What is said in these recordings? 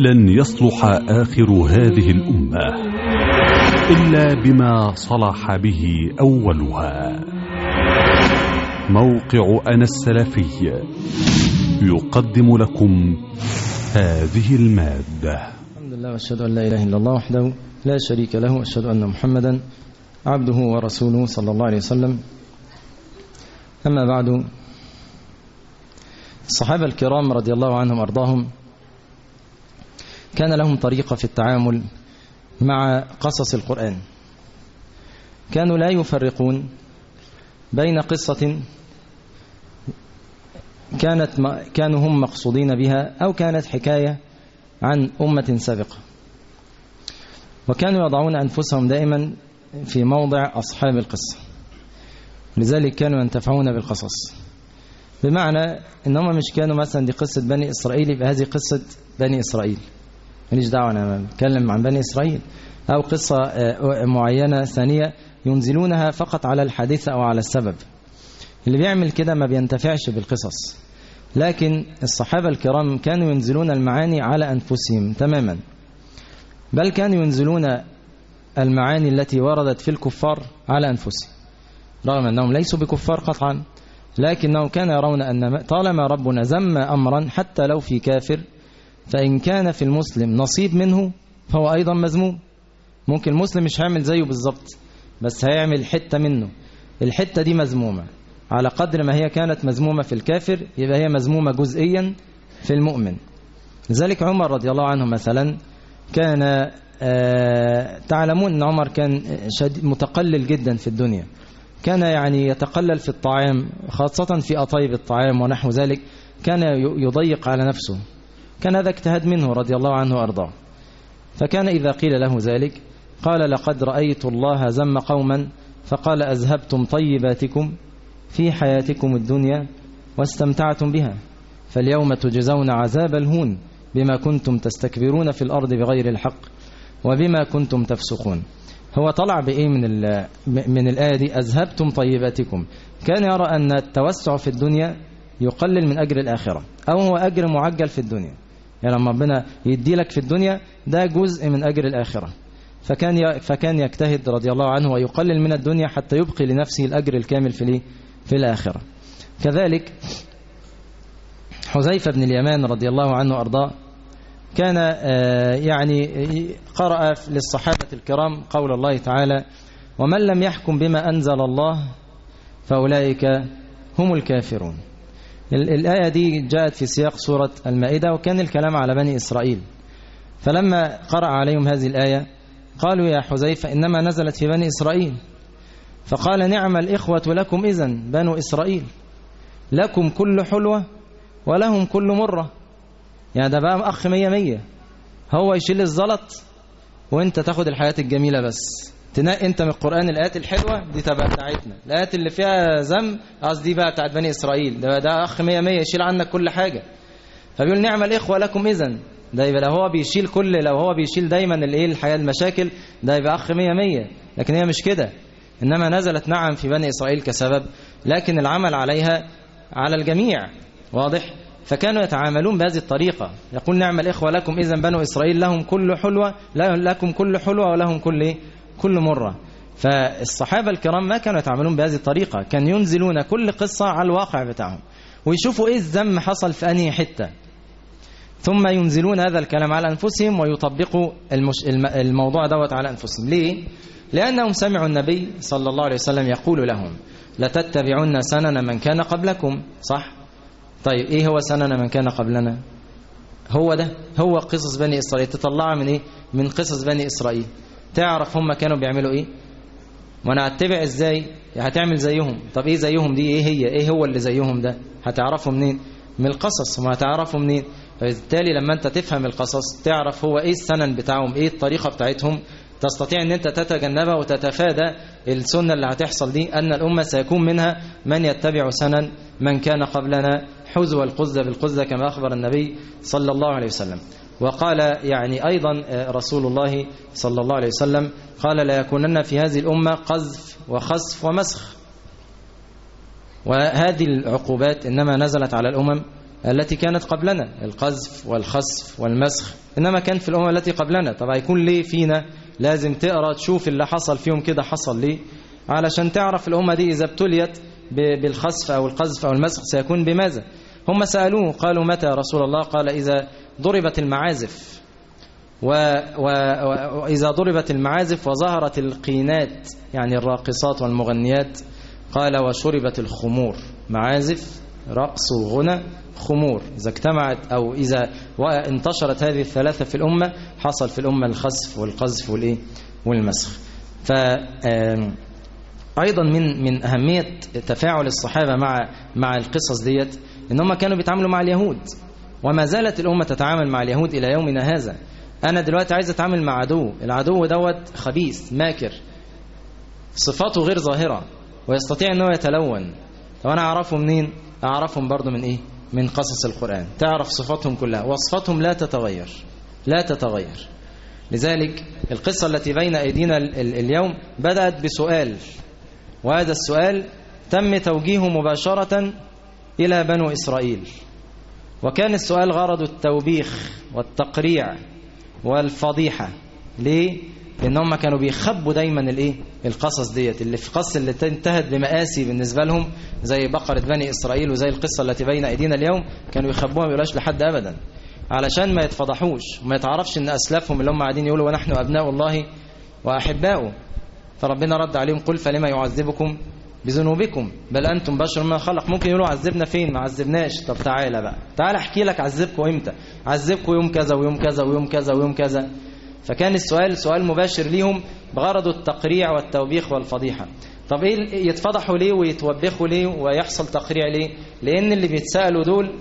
لن يصلح آخر هذه الأمة إلا بما صلح به أولها موقع أنا السلفي يقدم لكم هذه المادة الحمد لله واشهد ان لا اله الا الله وحده لا شريك له واشهد ان محمدا عبده ورسوله صلى الله عليه وسلم اما بعد الصحابه الكرام رضي الله عنهم وارضاهم كان لهم طريقه في التعامل مع قصص القران كانوا لا يفرقون بين قصه كانت كانوا هم مقصودين بها او كانت حكايه عن أمة سابقة وكانوا يضعون أنفسهم دائما في موضع أصحاب القصة لذلك كانوا ينتفعون بالقصص بمعنى إنهم مش كانوا مثلا دي قصة بني إسرائيل يبقى هذه قصة بني إسرائيل ماليش دعوة أنا بتكلم عن بني إسرائيل أو قصة معينة ثانية ينزلونها فقط على الحادثة أو على السبب اللي بيعمل كده ما بينتفعش بالقصص لكن الصحابة الكرام كانوا ينزلون المعاني على أنفسهم تماما بل كانوا ينزلون المعاني التي وردت في الكفار على أنفسهم رغم أنهم ليسوا بكفار قطعا لكنهم كانوا يرون أن طالما ربنا زم أمرا حتى لو في كافر فإن كان في المسلم نصيب منه فهو أيضا مذموم ممكن المسلم مش هيعمل زيه بالظبط بس هيعمل حتة منه الحتة دي مذمومة على قدر ما هي كانت مذمومة في الكافر يبقى هي مذمومة جزئيا في المؤمن لذلك عمر رضي الله عنه مثلا كان تعلمون أن عمر كان متقلل جدا في الدنيا كان يعني يتقلل في الطعام خاصة في أطيب الطعام ونحو ذلك كان يضيق على نفسه كان هذا اجتهاد منه رضي الله عنه وأرضاه فكان إذا قيل له ذلك قال لقد رأيت الله زم قوما فقال أذهبتم طيباتكم في حياتكم الدنيا واستمتعتم بها فاليوم تجزون عذاب الهون بما كنتم تستكبرون في الأرض بغير الحق وبما كنتم تفسقون هو طلع بإيه من, من الآية دي أذهبتم طيباتكم كان يرى أن التوسع في الدنيا يقلل من أجر الآخرة أو هو أجر معجل في الدنيا يعني لما ربنا يدي لك في الدنيا ده جزء من أجر الآخرة فكان فكان يجتهد رضي الله عنه ويقلل من الدنيا حتى يبقي لنفسه الأجر الكامل في في الآخرة كذلك حذيفة بن اليمان رضي الله عنه وأرضاه كان يعني قرأ للصحابة الكرام قول الله تعالى ومن لم يحكم بما أنزل الله فأولئك هم الكافرون الآية دي جاءت في سياق سورة المائدة وكان الكلام على بني إسرائيل فلما قرأ عليهم هذه الآية قالوا يا حذيفة إنما نزلت في بني إسرائيل فقال نعم الإخوة لكم إذن بنو إسرائيل لكم كل حلوة ولهم كل مرة يعني ده بقى أخ مية مية هو يشيل الزلط وانت تاخد الحياة الجميلة بس تنقي انت من القرآن الآيات الحلوة دي تبقى بتاعتنا الآيات اللي فيها ذم قصدي بقى بتاعت بني إسرائيل ده ده أخ مية مية يشيل عنك كل حاجة فبيقول نعم الإخوة لكم إذن ده يبقى لو هو بيشيل كل لو هو بيشيل دايما الايه الحياة المشاكل ده يبقى أخ مية مية لكن هي مش كده إنما نزلت نعم في بني إسرائيل كسبب لكن العمل عليها على الجميع واضح فكانوا يتعاملون بهذه الطريقة يقول نعم الإخوة لكم إذن بنو إسرائيل لهم كل حلوة لكم كل حلوة ولهم كل كل مرة فالصحابة الكرام ما كانوا يتعاملون بهذه الطريقة كان ينزلون كل قصة على الواقع بتاعهم ويشوفوا إيه الذم حصل في أنهي حتة ثم ينزلون هذا الكلام على أنفسهم ويطبقوا المش... الموضوع دوت على أنفسهم ليه؟ لأنهم سمعوا النبي صلى الله عليه وسلم يقول لهم لتتبعن سنن من كان قبلكم صح؟ طيب إيه هو سنن من كان قبلنا؟ هو ده هو قصص بني إسرائيل تطلعها من إيه؟ من قصص بني إسرائيل تعرف هم كانوا بيعملوا إيه؟ وانا هتبع ازاي هتعمل زيهم طب ايه زيهم دي ايه هي ايه هو اللي زيهم ده هتعرفه منين من القصص وما هتعرفه منين فبالتالي لما انت تفهم القصص تعرف هو ايه السنن بتاعهم ايه الطريقة بتاعتهم تستطيع ان انت تتجنبها وتتفادى السنة اللي هتحصل دي ان الامة سيكون منها من يتبع سنن من كان قبلنا حذو القزة بالقزة كما اخبر النبي صلى الله عليه وسلم وقال يعني أيضا رسول الله صلى الله عليه وسلم قال لا يكونن في هذه الأمة قذف وخسف ومسخ وهذه العقوبات إنما نزلت على الأمم التي كانت قبلنا القذف والخسف والمسخ إنما كان في الأمم التي قبلنا طب هيكون ليه فينا لازم تقرأ تشوف اللي حصل فيهم كده حصل ليه علشان تعرف الأمة دي إذا ابتليت بالخسف أو القذف أو المسخ سيكون بماذا هم سألوه قالوا متى يا رسول الله قال إذا ضربت المعازف وإذا ضربت المعازف وظهرت القينات يعني الراقصات والمغنيات قال وشربت الخمور معازف رقص وغنى خمور إذا اجتمعت أو إذا انتشرت هذه الثلاثة في الأمة حصل في الأمة الخسف والقذف والإيه والمسخ ف أيضا من من أهمية تفاعل الصحابة مع مع القصص ديت إن هم كانوا بيتعاملوا مع اليهود وما زالت الأمة تتعامل مع اليهود إلى يومنا هذا أنا دلوقتي عايز أتعامل مع عدو العدو دوت خبيث ماكر صفاته غير ظاهرة ويستطيع أنه يتلون طب أنا أعرفه منين أعرفهم برضو من إيه من قصص القرآن تعرف صفاتهم كلها وصفاتهم لا تتغير لا تتغير لذلك القصة التي بين أيدينا اليوم بدأت بسؤال وهذا السؤال تم توجيهه مباشرة إلى بنو إسرائيل وكان السؤال غرض التوبيخ والتقريع والفضيحة ليه؟ لأن هم كانوا بيخبوا دايما الايه القصص ديت اللي في قصة اللي انتهت بمآسي بالنسبة لهم زي بقرة بني إسرائيل وزي القصة التي بين أيدينا اليوم كانوا يخبوها ما يقولهاش لحد أبدا علشان ما يتفضحوش وما يتعرفش ان أسلافهم اللي هم قاعدين يقولوا ونحن أبناء الله وأحباؤه فربنا رد عليهم قل فلما يعذبكم بذنوبكم بل أنتم بشر ما خلق ممكن يقولوا عذبنا فين ما عذبناش طب تعالى بقى تعالى احكي لك عذبكم امتى عذبكم يوم كذا ويوم كذا ويوم كذا ويوم كذا فكان السؤال سؤال مباشر ليهم بغرض التقريع والتوبيخ والفضيحة طب ايه يتفضحوا ليه ويتوبخوا ليه ويحصل تقريع ليه لان اللي بيتسألوا دول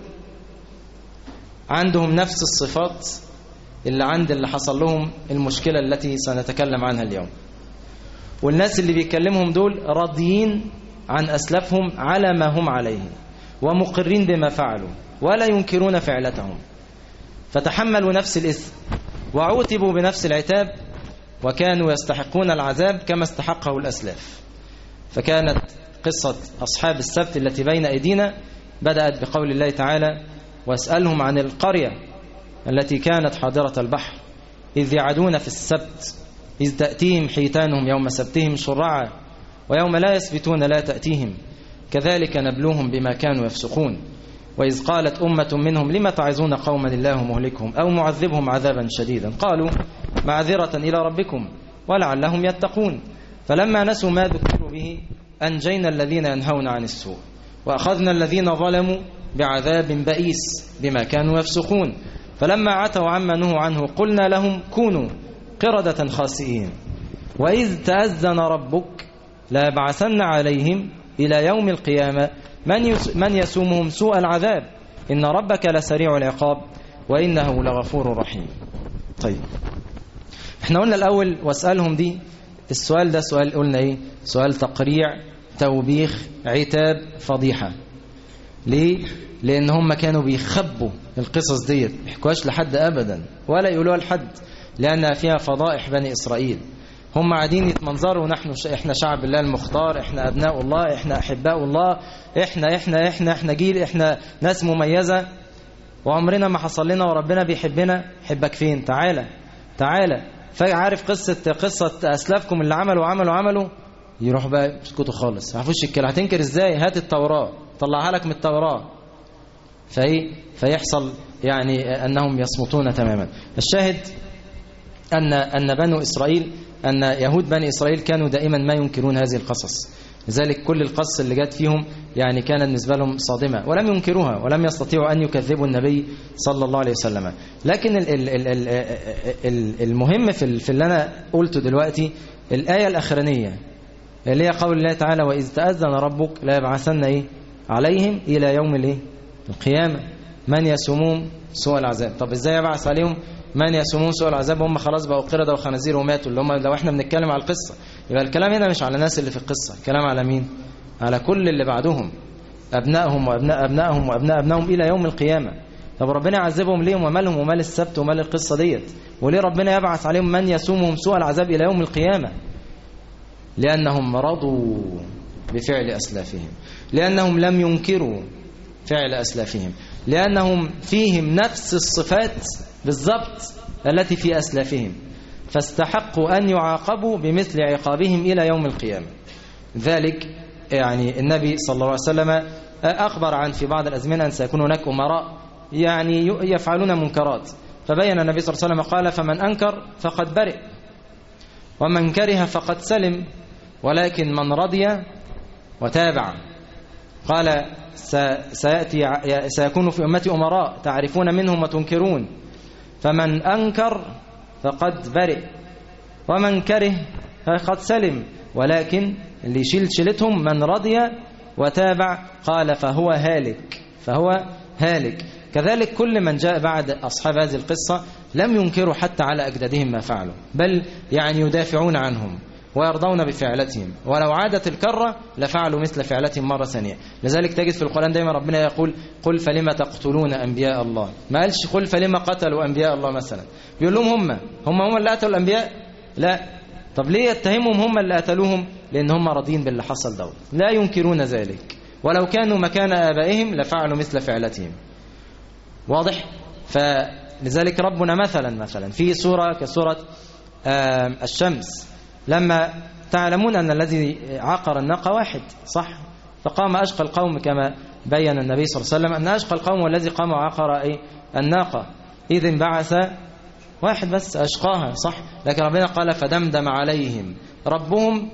عندهم نفس الصفات اللي عند اللي حصل لهم المشكلة التي سنتكلم عنها اليوم والناس اللي بيكلمهم دول راضيين عن أسلافهم على ما هم عليه ومقرين بما فعلوا ولا ينكرون فعلتهم فتحملوا نفس الإثم وعوتبوا بنفس العتاب وكانوا يستحقون العذاب كما استحقه الأسلاف فكانت قصة أصحاب السبت التي بين أيدينا بدأت بقول الله تعالى واسألهم عن القرية التي كانت حاضرة البحر إذ يعدون في السبت إذ تأتيهم حيتانهم يوم سبتهم شرعا ويوم لا يسبتون لا تأتيهم كذلك نبلوهم بما كانوا يفسقون وإذ قالت أمة منهم لم تعظون قوما الله مهلكهم أو معذبهم عذابا شديدا قالوا معذرة إلى ربكم ولعلهم يتقون فلما نسوا ما ذكروا به أنجينا الذين ينهون عن السوء وأخذنا الذين ظلموا بعذاب بئيس بما كانوا يفسقون فلما عتوا عما نهوا عنه قلنا لهم كونوا قردة خاسئين وإذ تأذن ربك لا بعثن عليهم إلى يوم القيامة من, من يسومهم سوء العذاب إن ربك لسريع العقاب وإنه لغفور رحيم طيب احنا قلنا الأول واسألهم دي السؤال ده سؤال قلنا ايه سؤال تقريع توبيخ عتاب فضيحة ليه لأن هم كانوا بيخبوا القصص ديت بيحكوهاش لحد أبدا ولا يقولوها لحد لأنها فيها فضائح بني إسرائيل هم قاعدين يتمنظروا ونحن ش... احنا شعب الله المختار احنا ابناء الله احنا احباء الله احنا احنا احنا احنا جيل احنا ناس مميزة وعمرنا ما حصل لنا وربنا بيحبنا حبك فين تعالى تعالى فعارف قصة قصة اسلافكم اللي عملوا عملوا عملوا يروح بقى يسكتوا خالص ما عرفوش الكلام هتنكر ازاي هات التوراة طلعها لك من التوراة فايه فيحصل يعني انهم يصمتون تماما الشاهد ان ان بنو اسرائيل أن يهود بني إسرائيل كانوا دائما ما ينكرون هذه القصص لذلك كل القصص اللي جت فيهم يعني كانت بالنسبة لهم صادمة ولم ينكروها ولم يستطيعوا أن يكذبوا النبي صلى الله عليه وسلم لكن ال ال ال ال المهم في, في اللي أنا قلته دلوقتي الآية الأخرانية اللي هي قول الله تعالى وإذ تأذن ربك لا يبعثن إيه عليهم إلى يوم الإيه القيامة من يسومون سوء العذاب طب إزاي يبعث عليهم من يسومون سوء العذاب هم خلاص بقوا قردة وخنازير وماتوا اللي هم لو احنا بنتكلم على القصة يبقى الكلام هنا مش على الناس اللي في القصة الكلام على مين على كل اللي بعدهم أبنائهم وأبناء أبنائهم وأبناء أبنائهم إلى يوم القيامة طب ربنا يعذبهم ليه ومالهم ومال السبت ومال القصة ديت وليه ربنا يبعث عليهم من يسومهم سوء العذاب إلى يوم القيامة لأنهم رضوا بفعل أسلافهم لأنهم لم ينكروا فعل أسلافهم لأنهم فيهم نفس الصفات بالضبط التي في أسلافهم فاستحقوا أن يعاقبوا بمثل عقابهم إلى يوم القيامة ذلك يعني النبي صلى الله عليه وسلم أخبر عن في بعض الأزمنة أن سيكون هناك أمراء يعني يفعلون منكرات فبين النبي صلى الله عليه وسلم قال فمن أنكر فقد برئ ومن كره فقد سلم ولكن من رضي وتابع قال سيأتي سيكون في أمتي أمراء تعرفون منهم وتنكرون فمن أنكر فقد برئ ومن كره فقد سلم ولكن اللي يشيل شيلتهم من رضي وتابع قال فهو هالك فهو هالك كذلك كل من جاء بعد أصحاب هذه القصة لم ينكروا حتى على أجدادهم ما فعلوا بل يعني يدافعون عنهم ويرضون بفعلتهم ولو عادت الكرة لفعلوا مثل فعلتهم مرة ثانية لذلك تجد في القرآن دايما ربنا يقول قل فلما تقتلون أنبياء الله ما قالش قل فلما قتلوا أنبياء الله مثلا بيقول لهم هم هم هم اللي قتلوا الأنبياء لا طب ليه يتهمهم هم اللي قتلوهم لأن هم راضين باللي حصل دوت لا ينكرون ذلك ولو كانوا مكان آبائهم لفعلوا مثل فعلتهم واضح فلذلك ربنا مثلا مثلا في سورة كسورة الشمس لما تعلمون أن الذي عقر الناقة واحد صح فقام أشقى القوم كما بين النبي صلى الله عليه وسلم أن أشقى القوم والذي قام وعقر أي الناقة إذ انبعث واحد بس أشقاها صح لكن ربنا قال فدمدم عليهم ربهم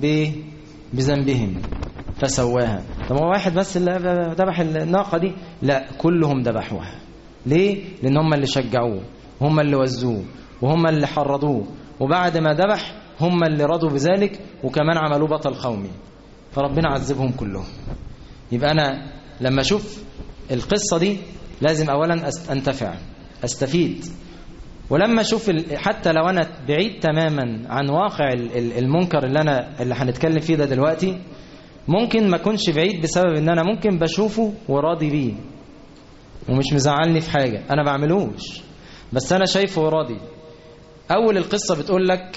بذنبهم فسواها طب هو واحد بس اللي ذبح الناقة دي لا كلهم ذبحوها ليه لأن هم اللي شجعوه هم اللي وزوه وهم اللي حرضوه وبعد ما ذبح هم اللي رضوا بذلك وكمان عملوه بطل قومي فربنا عذبهم كلهم يبقى أنا لما أشوف القصة دي لازم أولا أنتفع أستفيد ولما أشوف حتى لو أنا بعيد تماما عن واقع المنكر اللي أنا اللي هنتكلم فيه ده دلوقتي ممكن ما أكونش بعيد بسبب إن أنا ممكن بشوفه وراضي بيه ومش مزعلني في حاجة أنا بعملوش بس أنا شايفه وراضي أول القصة بتقول لك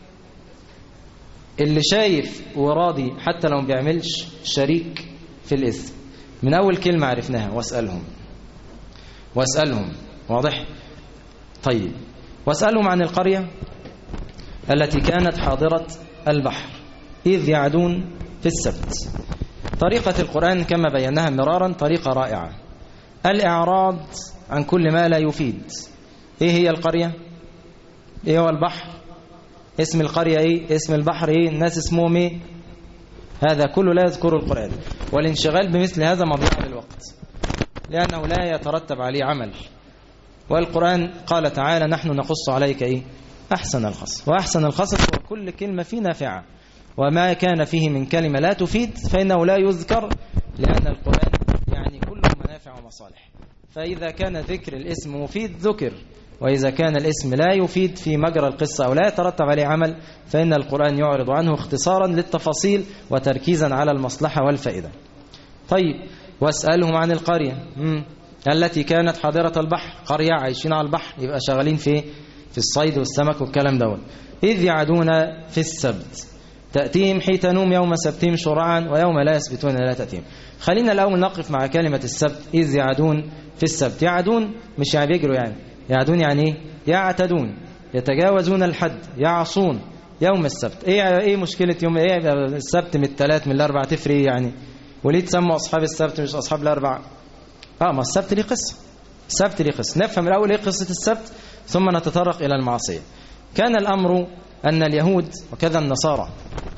اللي شايف وراضي حتى لو ما بيعملش شريك في الإثم من أول كلمة عرفناها واسألهم واسألهم واضح طيب واسألهم عن القرية التي كانت حاضرة البحر إذ يعدون في السبت طريقة القرآن كما بيناها مرارا طريقة رائعة الإعراض عن كل ما لا يفيد إيه هي القرية إيه هو البحر اسم القرية إيه اسم البحر إيه الناس اسمهم إيه هذا كله لا يذكر القرآن والانشغال بمثل هذا مضيع للوقت لأنه لا يترتب عليه عمل والقرآن قال تعالى نحن نقص عليك إيه أحسن القصص وأحسن القصص هو كل كلمة فيه نافعة وما كان فيه من كلمة لا تفيد فإنه لا يذكر لأن القرآن يعني كله منافع ومصالح فإذا كان ذكر الاسم مفيد ذكر وإذا كان الاسم لا يفيد في مجرى القصة أو لا يترتب عليه عمل فإن القرآن يعرض عنه اختصارا للتفاصيل وتركيزا على المصلحة والفائدة طيب واسألهم عن القرية مم. التي كانت حاضرة البحر قرية عايشين على البحر يبقى شغالين في في الصيد والسمك والكلام دوت إذ يعدون في السبت تأتيهم حيتانهم يوم سبتهم شرعا ويوم لا يسبتون لا تأتيهم خلينا الأول نقف مع كلمة السبت إذ يعدون في السبت يعدون مش يعني بيجروا يعني يعدون يعني ايه يعتدون يتجاوزون الحد يعصون يوم السبت ايه ايه مشكله يوم ايه السبت من الثلاث من الاربع تفرق ايه يعني وليه تسموا اصحاب السبت مش اصحاب الاربع اه ما السبت ليه قصه السبت ليه قصه نفهم الاول ايه قصه السبت ثم نتطرق الى المعصيه كان الامر ان اليهود وكذا النصارى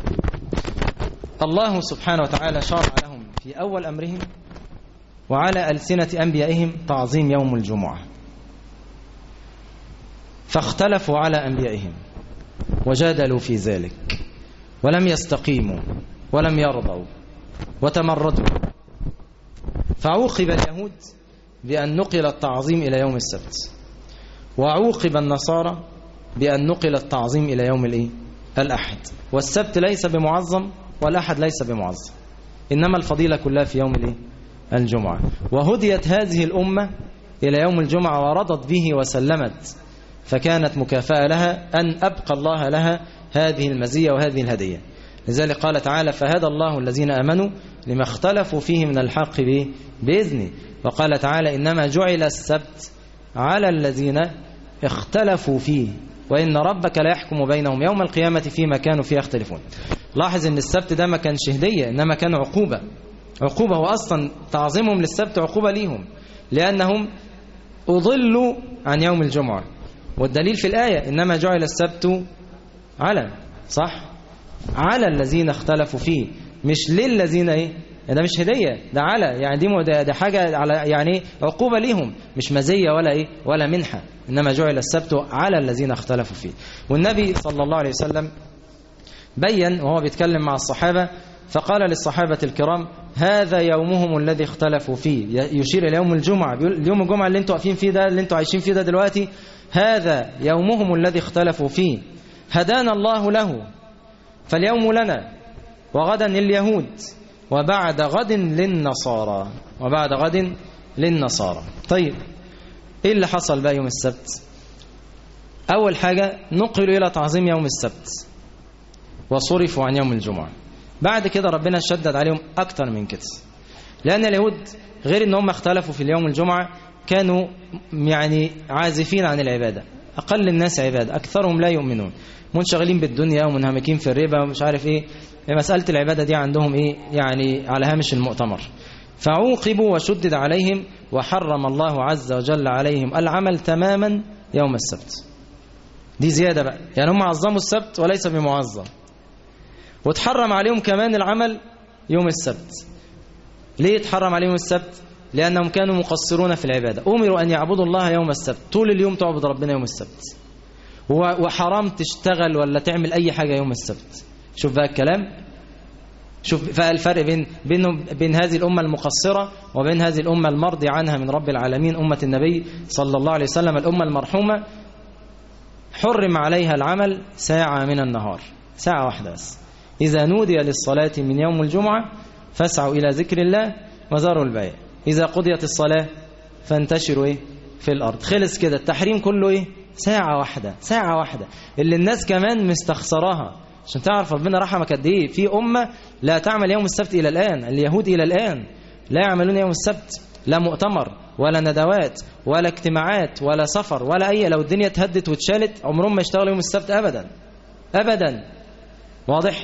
الله سبحانه وتعالى شرع لهم في اول امرهم وعلى السنه انبيائهم تعظيم يوم الجمعه فاختلفوا على أنبيائهم وجادلوا في ذلك ولم يستقيموا ولم يرضوا وتمردوا فعوقب اليهود بأن نقل التعظيم إلى يوم السبت وعوقب النصارى بأن نقل التعظيم إلى يوم الإيه؟ الأحد والسبت ليس بمعظم والأحد ليس بمعظم إنما الفضيلة كلها في يوم الإيه؟ الجمعة وهديت هذه الأمة إلى يوم الجمعة ورضت به وسلمت فكانت مكافأة لها أن أبقى الله لها هذه المزية وهذه الهدية لذلك قال تعالى فهدى الله الذين أمنوا لما اختلفوا فيه من الحق بإذني وقال تعالى إنما جعل السبت على الذين اختلفوا فيه وإن ربك لا يحكم بينهم يوم القيامة فيما كانوا فيه يختلفون لاحظ ان السبت ده ما كانش هدية انما كان عقوبة عقوبة هو اصلا تعظيمهم للسبت عقوبة ليهم لانهم اضلوا عن يوم الجمعة والدليل في الآية انما جعل السبت على صح على الذين اختلفوا فيه مش للذين ايه ده مش هدية ده على يعني دي ده, ده حاجة على يعني عقوبة ليهم مش مزية ولا ايه ولا منحة انما جعل السبت على الذين اختلفوا فيه والنبي صلى الله عليه وسلم بين وهو بيتكلم مع الصحابة فقال للصحابة الكرام هذا يومهم الذي اختلفوا فيه يشير إلى يوم الجمعة بيقول اليوم الجمعة اللي انتوا واقفين فيه ده اللي انتوا عايشين فيه ده دلوقتي هذا يومهم الذي اختلفوا فيه هدانا الله له فاليوم لنا وغدا لليهود وبعد غد للنصارى وبعد غد للنصارى طيب ايه اللي حصل بقى يوم السبت اول حاجة نقلوا الى تعظيم يوم السبت وصرفوا عن يوم الجمعة بعد كده ربنا شدد عليهم أكتر من كده لأن اليهود غير ان هم اختلفوا في اليوم الجمعة كانوا يعني عازفين عن العبادة أقل الناس عبادة أكثرهم لا يؤمنون منشغلين بالدنيا ومنهمكين في الربا ومش عارف إيه مسألة العبادة دي عندهم إيه يعني على هامش المؤتمر فعوقبوا وشدد عليهم وحرم الله عز وجل عليهم العمل تماما يوم السبت دي زيادة بقى يعني هم عظموا السبت وليس بمعظم وتحرم عليهم كمان العمل يوم السبت ليه اتحرم عليهم السبت لأنهم كانوا مقصرون في العبادة أمروا أن يعبدوا الله يوم السبت طول اليوم تعبد ربنا يوم السبت وحرام تشتغل ولا تعمل أي حاجة يوم السبت شوف بقى الكلام شوف بقى الفرق بين بين بين هذه الأمة المقصرة وبين هذه الأمة المرضي عنها من رب العالمين أمة النبي صلى الله عليه وسلم الأمة المرحومة حرم عليها العمل ساعة من النهار ساعة واحدة بس إذا نودي للصلاة من يوم الجمعة فاسعوا إلى ذكر الله وذروا البيع إذا قضيت الصلاة فانتشروا إيه في الأرض خلص كده التحريم كله إيه ساعة واحدة ساعة واحدة اللي الناس كمان مستخسراها عشان تعرف ربنا رحمك قد إيه في أمة لا تعمل يوم السبت إلى الآن اليهود إلى الآن لا يعملون يوم السبت لا مؤتمر ولا ندوات ولا اجتماعات ولا سفر ولا أي لو الدنيا اتهدت واتشالت عمرهم ما يشتغلوا يوم السبت أبدا أبدا واضح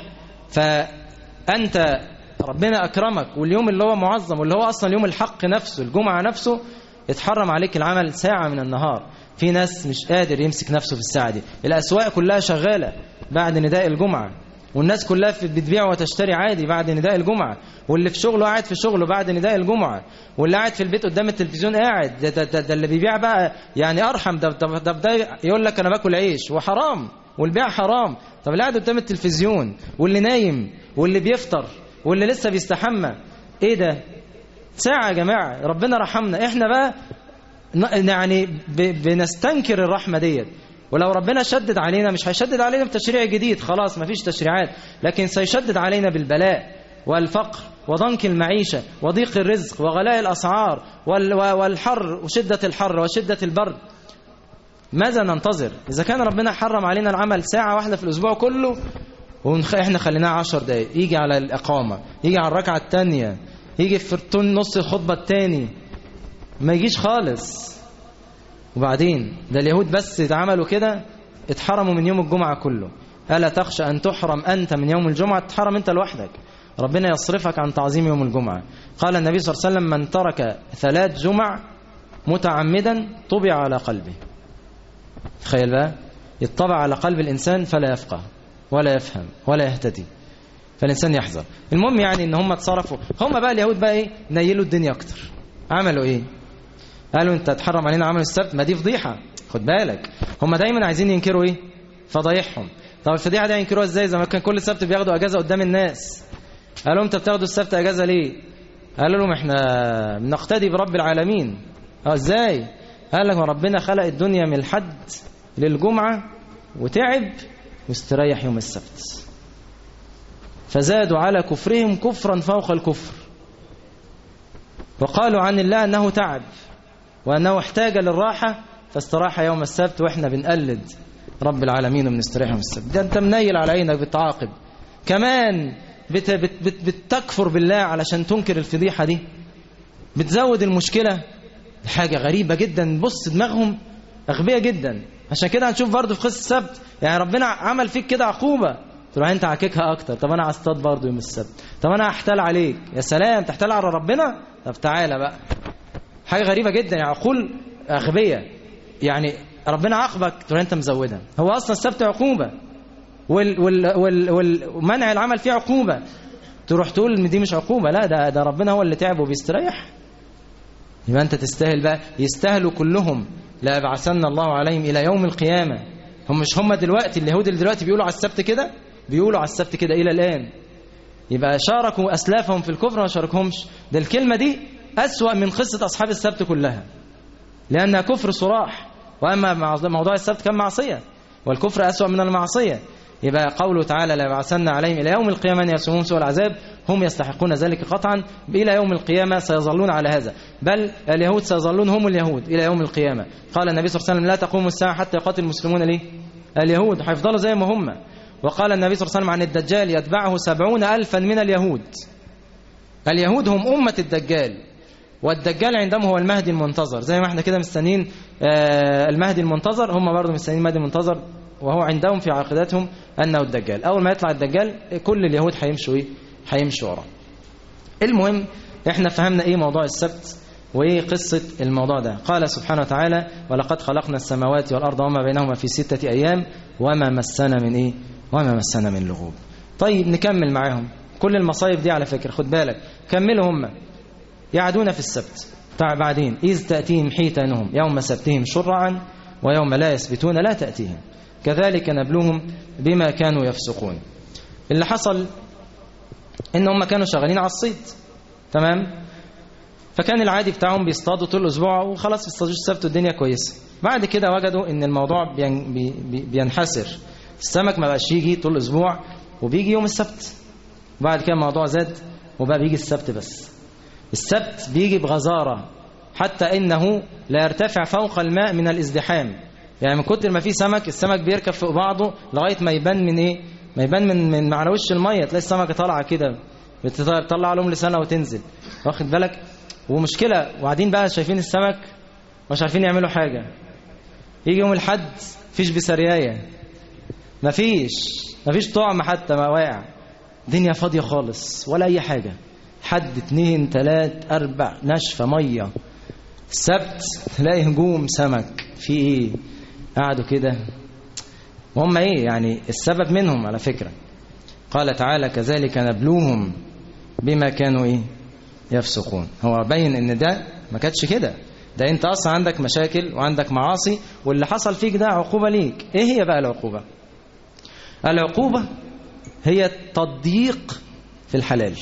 فأنت ربنا أكرمك واليوم اللي هو معظم واللي هو أصلا يوم الحق نفسه الجمعة نفسه اتحرم عليك العمل ساعة من النهار في ناس مش قادر يمسك نفسه في الساعة دي الأسواق كلها شغالة بعد نداء الجمعة والناس كلها بتبيع وتشتري عادي بعد نداء الجمعة واللي في شغله قاعد في شغله بعد نداء الجمعة واللي قاعد في البيت قدام التلفزيون قاعد ده, ده, ده, ده اللي بيبيع بقى يعني أرحم ده, ده, ده, ده يقول لك أنا باكل عيش وحرام والبيع حرام طب اللي قاعد قدام التلفزيون واللي نايم واللي بيفطر واللي لسه بيستحمى ايه ده ساعة يا جماعة ربنا رحمنا احنا بقى يعني بنستنكر الرحمة ديت ولو ربنا شدد علينا مش هيشدد علينا بتشريع جديد خلاص مفيش تشريعات لكن سيشدد علينا بالبلاء والفقر وضنك المعيشة وضيق الرزق وغلاء الأسعار والحر وشدة الحر وشدة البرد ماذا ننتظر إذا كان ربنا حرم علينا العمل ساعة واحدة في الأسبوع كله وإحنا خليناها عشر دقايق يجي على الإقامة يجي على الركعة الثانية يجي في نص الخطبة الثاني ما يجيش خالص وبعدين ده اليهود بس عملوا كده اتحرموا من يوم الجمعة كله ألا تخشى أن تحرم أنت من يوم الجمعة تحرم أنت لوحدك ربنا يصرفك عن تعظيم يوم الجمعة قال النبي صلى الله عليه وسلم من ترك ثلاث جمع متعمدا طبع على قلبه تخيل بقى يطبع على قلب الإنسان فلا يفقه ولا يفهم ولا يهتدي فالإنسان يحذر المهم يعني ان هم اتصرفوا هم بقى اليهود بقى ايه نيلوا الدنيا اكتر عملوا ايه قالوا انت تحرم علينا عمل السبت ما دي فضيحة خد بالك هم دايما عايزين ينكروا ايه فضايحهم طب الفضيحة دي هينكروها ازاي زي ما كان كل سبت بياخدوا اجازة قدام الناس قالوا انت بتاخدوا السبت اجازة ليه قالوا لهم احنا بنقتدي برب العالمين اه ازاي قال لك ربنا خلق الدنيا من الحد للجمعة وتعب واستريح يوم السبت فزادوا على كفرهم كفرا فوق الكفر وقالوا عن الله أنه تعب وأنه احتاج للراحة فاستراح يوم السبت وإحنا بنقلد رب العالمين وبنستريح يوم السبت ده أنت منيل على عينك بتعاقب كمان بت بت بت بتكفر بالله علشان تنكر الفضيحة دي بتزود المشكلة حاجة غريبة جدا بص دماغهم أغبية جدا عشان كده هنشوف برضه في قصة السبت يعني ربنا عمل فيك كده عقوبة تروح انت عاككها اكتر طب انا هصطاد برضه يوم السبت طب انا هحتال عليك يا سلام تحتال على ربنا طب تعالى بقى حاجة غريبة جدا يعني عقول أغبية يعني ربنا عاقبك تروح انت مزودها هو اصلا السبت عقوبة وال وال وال والمنع العمل فيه عقوبة تروح تقول ان دي مش عقوبة لا ده ده ربنا هو اللي تعب وبيستريح يبقى انت تستاهل بقى يستاهلوا كلهم لا يبعثن الله عليهم الى يوم القيامة هم مش هم دلوقتي اليهود اللي دلوقتي بيقولوا على السبت كده بيقولوا على السبت كده الى الان يبقى شاركوا اسلافهم في الكفر ما شاركهمش ده الكلمة دي أسوأ من قصة أصحاب السبت كلها لأنها كفر صراح وأما موضوع السبت كان معصية والكفر أسوأ من المعصية يبقى قوله تعالى لا يبعثن عليهم إلى يوم القيامة أن يسومون سوء العذاب هم يستحقون ذلك قطعا إلى يوم القيامة سيظلون على هذا بل اليهود سيظلون هم اليهود إلى يوم القيامة قال النبي صلى الله عليه وسلم لا تقوم الساعة حتى يقاتل المسلمون ليه اليهود هيفضلوا زي ما هم وقال النبي صلى الله عليه وسلم عن الدجال يتبعه سبعون ألفا من اليهود اليهود هم أمة الدجال والدجال عندهم هو المهدي المنتظر زي ما احنا كده مستنيين المهدي المنتظر هم برضه مستنيين المهدي المنتظر وهو عندهم في عقيدتهم أنه الدجال أول ما يطلع الدجال كل اليهود هيمشوا إيه هيمشوا وراه المهم احنا فهمنا إيه موضوع السبت وإيه قصة الموضوع ده قال سبحانه وتعالى ولقد خلقنا السماوات والأرض وما بينهما في ستة أيام وما مسنا من إيه وما مسنا من لغوب طيب نكمل معاهم كل المصايب دي على فكرة خد بالك كملوا هم يعدون في السبت بعدين إذ تأتيهم حيتانهم يوم سبتهم شرعا ويوم لا يسبتون لا تأتيهم كذلك نبلوهم بما كانوا يفسقون اللي حصل إن هم كانوا شغالين على الصيد تمام فكان العادي بتاعهم بيصطادوا طول الأسبوع وخلاص بيصطادوا السبت والدنيا كويسة بعد كده وجدوا إن الموضوع بين بي بينحسر السمك ما بقاش يجي طول الأسبوع وبيجي يوم السبت وبعد كده الموضوع زاد وبقى بيجي السبت بس السبت بيجي بغزارة حتى إنه لا يرتفع فوق الماء من الازدحام يعني من كتر ما فيه سمك السمك بيركب فوق بعضه لغاية ما يبان من إيه ما يبان من من على وش المية تلاقي السمكة طالعة كده بتطلع لهم لسنة وتنزل واخد بالك ومشكلة وقاعدين بقى شايفين السمك مش عارفين يعملوا حاجة يجي يوم الحد فيش بسرياية مفيش مفيش طعم حتى ما واقع دنيا فاضية خالص ولا أي حاجة حد اتنين تلات أربع نشفة مية السبت تلاقي هجوم سمك في ايه قعدوا كده وهم ايه يعني السبب منهم على فكرة قال تعالى كذلك نبلوهم بما كانوا ايه يفسقون هو بين ان ده ما كانتش كده ده انت اصلا عندك مشاكل وعندك معاصي واللي حصل فيك ده عقوبة ليك ايه هي بقى العقوبة العقوبة هي التضييق في الحلال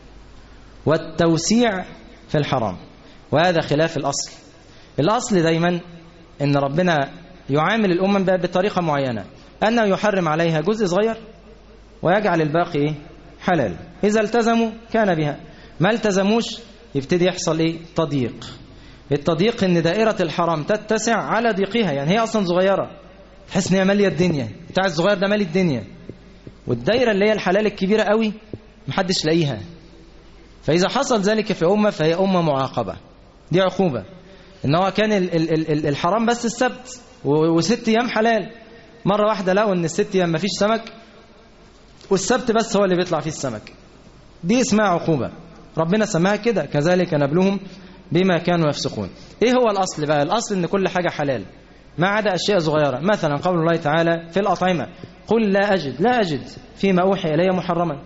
والتوسيع في الحرام وهذا خلاف الأصل الأصل دايما أن ربنا يعامل الأمم بطريقة معينة أنه يحرم عليها جزء صغير ويجعل الباقي إيه؟ حلال إذا التزموا كان بها ما التزموش يبتدي يحصل إيه؟ تضييق التضييق ان دائرة الحرام تتسع على ضيقها يعني هي اصلا صغيرة تحس ان هي مالية الدنيا بتاع الصغير ده مالي الدنيا والدائرة اللي هي الحلال الكبيرة قوي محدش لاقيها فإذا حصل ذلك في أمة فهي أمة معاقبة دي عقوبة إن هو كان ال ال ال الحرام بس السبت وست أيام حلال مرة واحدة لقوا إن الست أيام مفيش سمك والسبت بس هو اللي بيطلع فيه السمك دي اسمها عقوبة ربنا سماها كده كذلك نبلهم بما كانوا يفسقون ايه هو الاصل بقى الاصل ان كل حاجة حلال ما عدا اشياء صغيرة مثلا قول الله تعالى في الاطعمة قل لا اجد لا اجد فيما اوحي الي محرما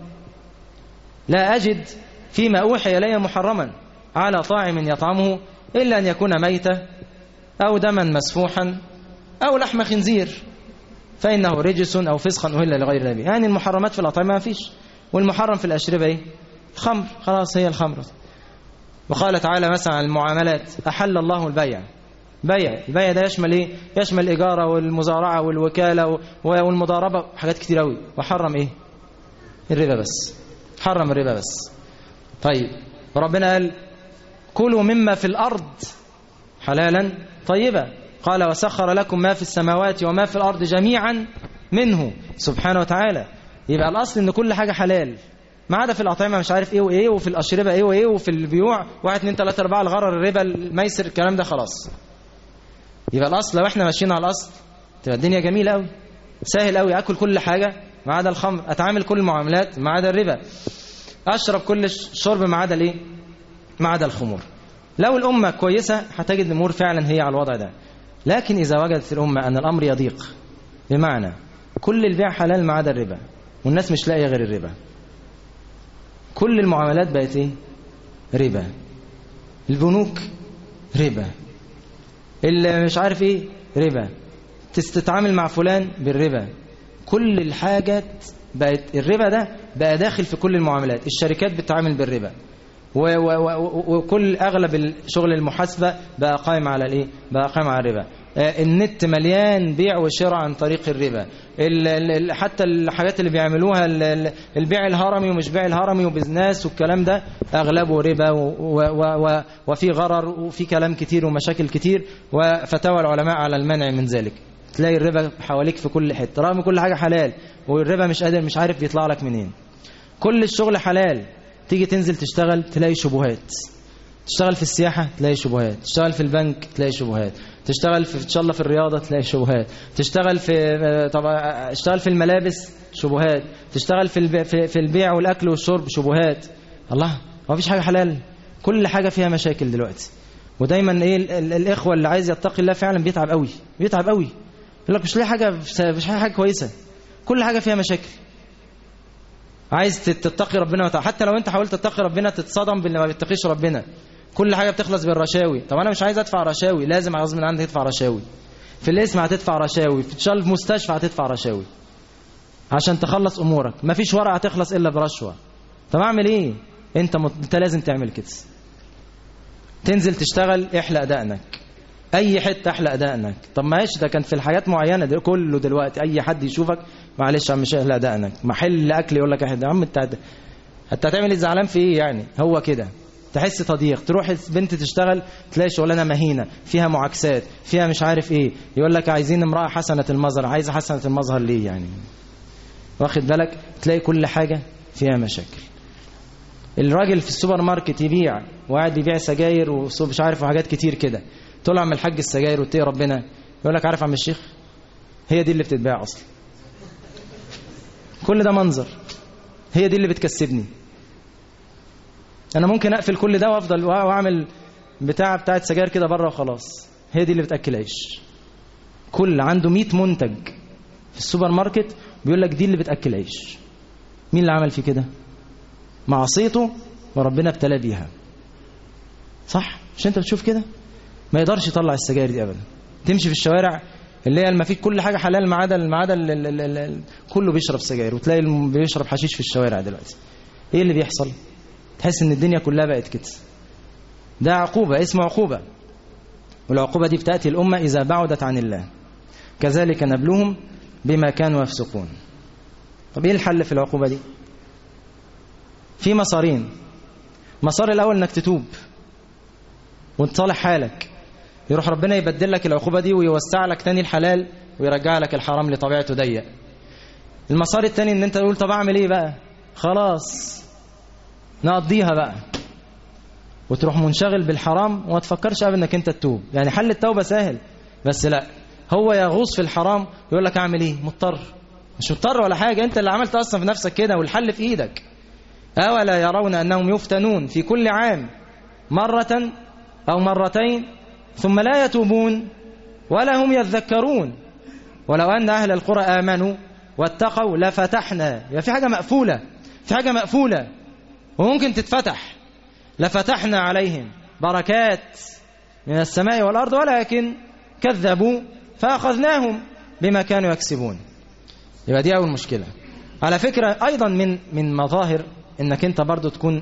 لا اجد فيما اوحي الي محرما على طاعم يطعمه الا ان يكون ميتة او دما مسفوحا او لحم خنزير فانه رجس او فسقا اهل لغير الله يعني المحرمات في الاطعمة ما فيش والمحرم في الاشربة ايه الخمر خلاص هي الخمر وقال تعالى مثلا عن المعاملات أحل الله البيع بيع البيع ده يشمل ايه يشمل الإجارة والمزارعة والوكالة والمضاربة حاجات كتير قوي وحرم ايه الربا بس حرم الربا بس طيب وربنا قال كلوا مما في الأرض حلالا طيبا قال وسخر لكم ما في السماوات وما في الأرض جميعا منه سبحانه وتعالى يبقى الأصل ان كل حاجة حلال ما عدا في الأطعمة مش عارف إيه وإيه وفي الأشربة إيه وإيه وفي البيوع واحد اتنين تلاتة أربعة الغرر الربا الميسر الكلام ده خلاص يبقى الأصل لو إحنا ماشيين على الأصل تبقى الدنيا جميلة أوي سهل أوي أكل كل حاجة ما عدا الخمر أتعامل كل المعاملات ما عدا الربا أشرب كل شرب ما عدا الإيه ما عدا الخمور لو الأمة كويسة هتجد الأمور فعلا هي على الوضع ده لكن إذا وجدت الأمة أن الأمر يضيق بمعنى كل البيع حلال ما عدا الربا والناس مش لاقيه غير الربا كل المعاملات بقت ايه ربا البنوك ربا اللي مش عارف ايه ربا تتعامل مع فلان بالربا كل الحاجات بقت الربا ده بقى داخل في كل المعاملات الشركات بتتعامل بالربا وكل اغلب شغل المحاسبه بقى قائم على الايه بقى قائم على الربا النت مليان بيع وشراء عن طريق الربا حتى الحاجات اللي بيعملوها البيع الهرمي ومش بيع الهرمي وبزناس والكلام ده اغلبه ربا وفي غرر وفي كلام كتير ومشاكل كتير وفتاوى العلماء على المنع من ذلك تلاقي الربا حواليك في كل حته رغم كل حاجه حلال والربا مش قادر مش عارف بيطلع لك منين كل الشغل حلال تيجي تنزل تشتغل تلاقي شبهات تشتغل في السياحة تلاقي شبهات تشتغل في البنك تلاقي شبهات تشتغل في ان شاء الله في الرياضة تلاقي شبهات تشتغل في طبعا اشتغل في الملابس شبهات تشتغل في البيع, في البيع والاكل والشرب شبهات الله ما فيش حاجة حلال كل حاجة فيها مشاكل دلوقتي ودايما ايه الاخوة اللي عايز يتقي الله فعلا بيتعب قوي بيتعب قوي يقول لك مش لاقي حاجة مش حاجة كويسة كل حاجة فيها مشاكل عايز تتقي ربنا وتعالى. حتى لو انت حاولت تتقي ربنا تتصدم باللي ما بيتقيش ربنا كل حاجه بتخلص بالرشاوي طب انا مش عايز ادفع رشاوي لازم غصب عنك تدفع رشاوي في الاسم هتدفع رشاوي في تشتغل في مستشفى هتدفع رشاوي عشان تخلص امورك مفيش ورقه هتخلص الا برشوه طب اعمل ايه انت مت... انت لازم تعمل كده تنزل تشتغل احلق دقنك اي حته احلق دقنك طب ماشي ده كان في الحاجات معينه ده كله دلوقتي اي حد يشوفك معلش يا عم مش احلق دقنك محل اكل يقول لك يا عم انت انت هتعمل زعلان في ايه يعني هو كده تحس تضييق تروح بنت تشتغل تلاقي شغلانه مهينه فيها معاكسات فيها مش عارف ايه يقول لك عايزين امراه حسنه المظهر عايزه حسنه المظهر ليه يعني واخد بالك تلاقي كل حاجه فيها مشاكل الراجل في السوبر ماركت يبيع وقاعد بيبيع سجاير ومش عارف وحاجات كتير كده تقول له عم الحاج السجاير واتقي ربنا يقول لك عارف عم الشيخ هي دي اللي بتتباع اصلا كل ده منظر هي دي اللي بتكسبني انا ممكن اقفل كل ده وافضل واعمل بتاع بتاعه سجاير كده بره وخلاص هي دي اللي بتاكل عيش كل عنده 100 منتج في السوبر ماركت بيقول لك دي اللي بتاكل عيش مين اللي عمل فيه كده معصيته وربنا ابتلى بيها صح مش انت بتشوف كده ما يقدرش يطلع السجاير دي ابدا تمشي في الشوارع اللي هي ما فيه كل حاجه حلال ما عدا ما عدا كله بيشرب سجاير وتلاقي بيشرب حشيش في الشوارع دلوقتي ايه اللي بيحصل تحس ان الدنيا كلها بقت كده ده عقوبة اسمه عقوبة والعقوبة دي بتأتي الأمة إذا بعدت عن الله كذلك نبلوهم بما كانوا يفسقون طب ايه الحل في العقوبة دي في مسارين مسار الأول انك تتوب وتصالح حالك يروح ربنا يبدل لك العقوبة دي ويوسع لك تاني الحلال ويرجع لك الحرام لطبيعته ضيق المسار التاني ان انت تقول طب اعمل ايه بقى خلاص نقضيها بقى وتروح منشغل بالحرام وما تفكرش ابدا انك انت تتوب يعني حل التوبه سهل بس لا هو يغوص في الحرام ويقول لك اعمل ايه مضطر مش مضطر ولا حاجه انت اللي عملت اصلا في نفسك كده والحل في ايدك اولا يرون انهم يفتنون في كل عام مره او مرتين ثم لا يتوبون ولا هم يذكرون ولو ان اهل القرى امنوا واتقوا لفتحنا يعني في حاجه مقفوله في حاجه مقفوله وممكن تتفتح لفتحنا عليهم بركات من السماء والأرض ولكن كذبوا فأخذناهم بما كانوا يكسبون يبقى دي أول مشكلة على فكرة أيضا من من مظاهر إنك أنت برضو تكون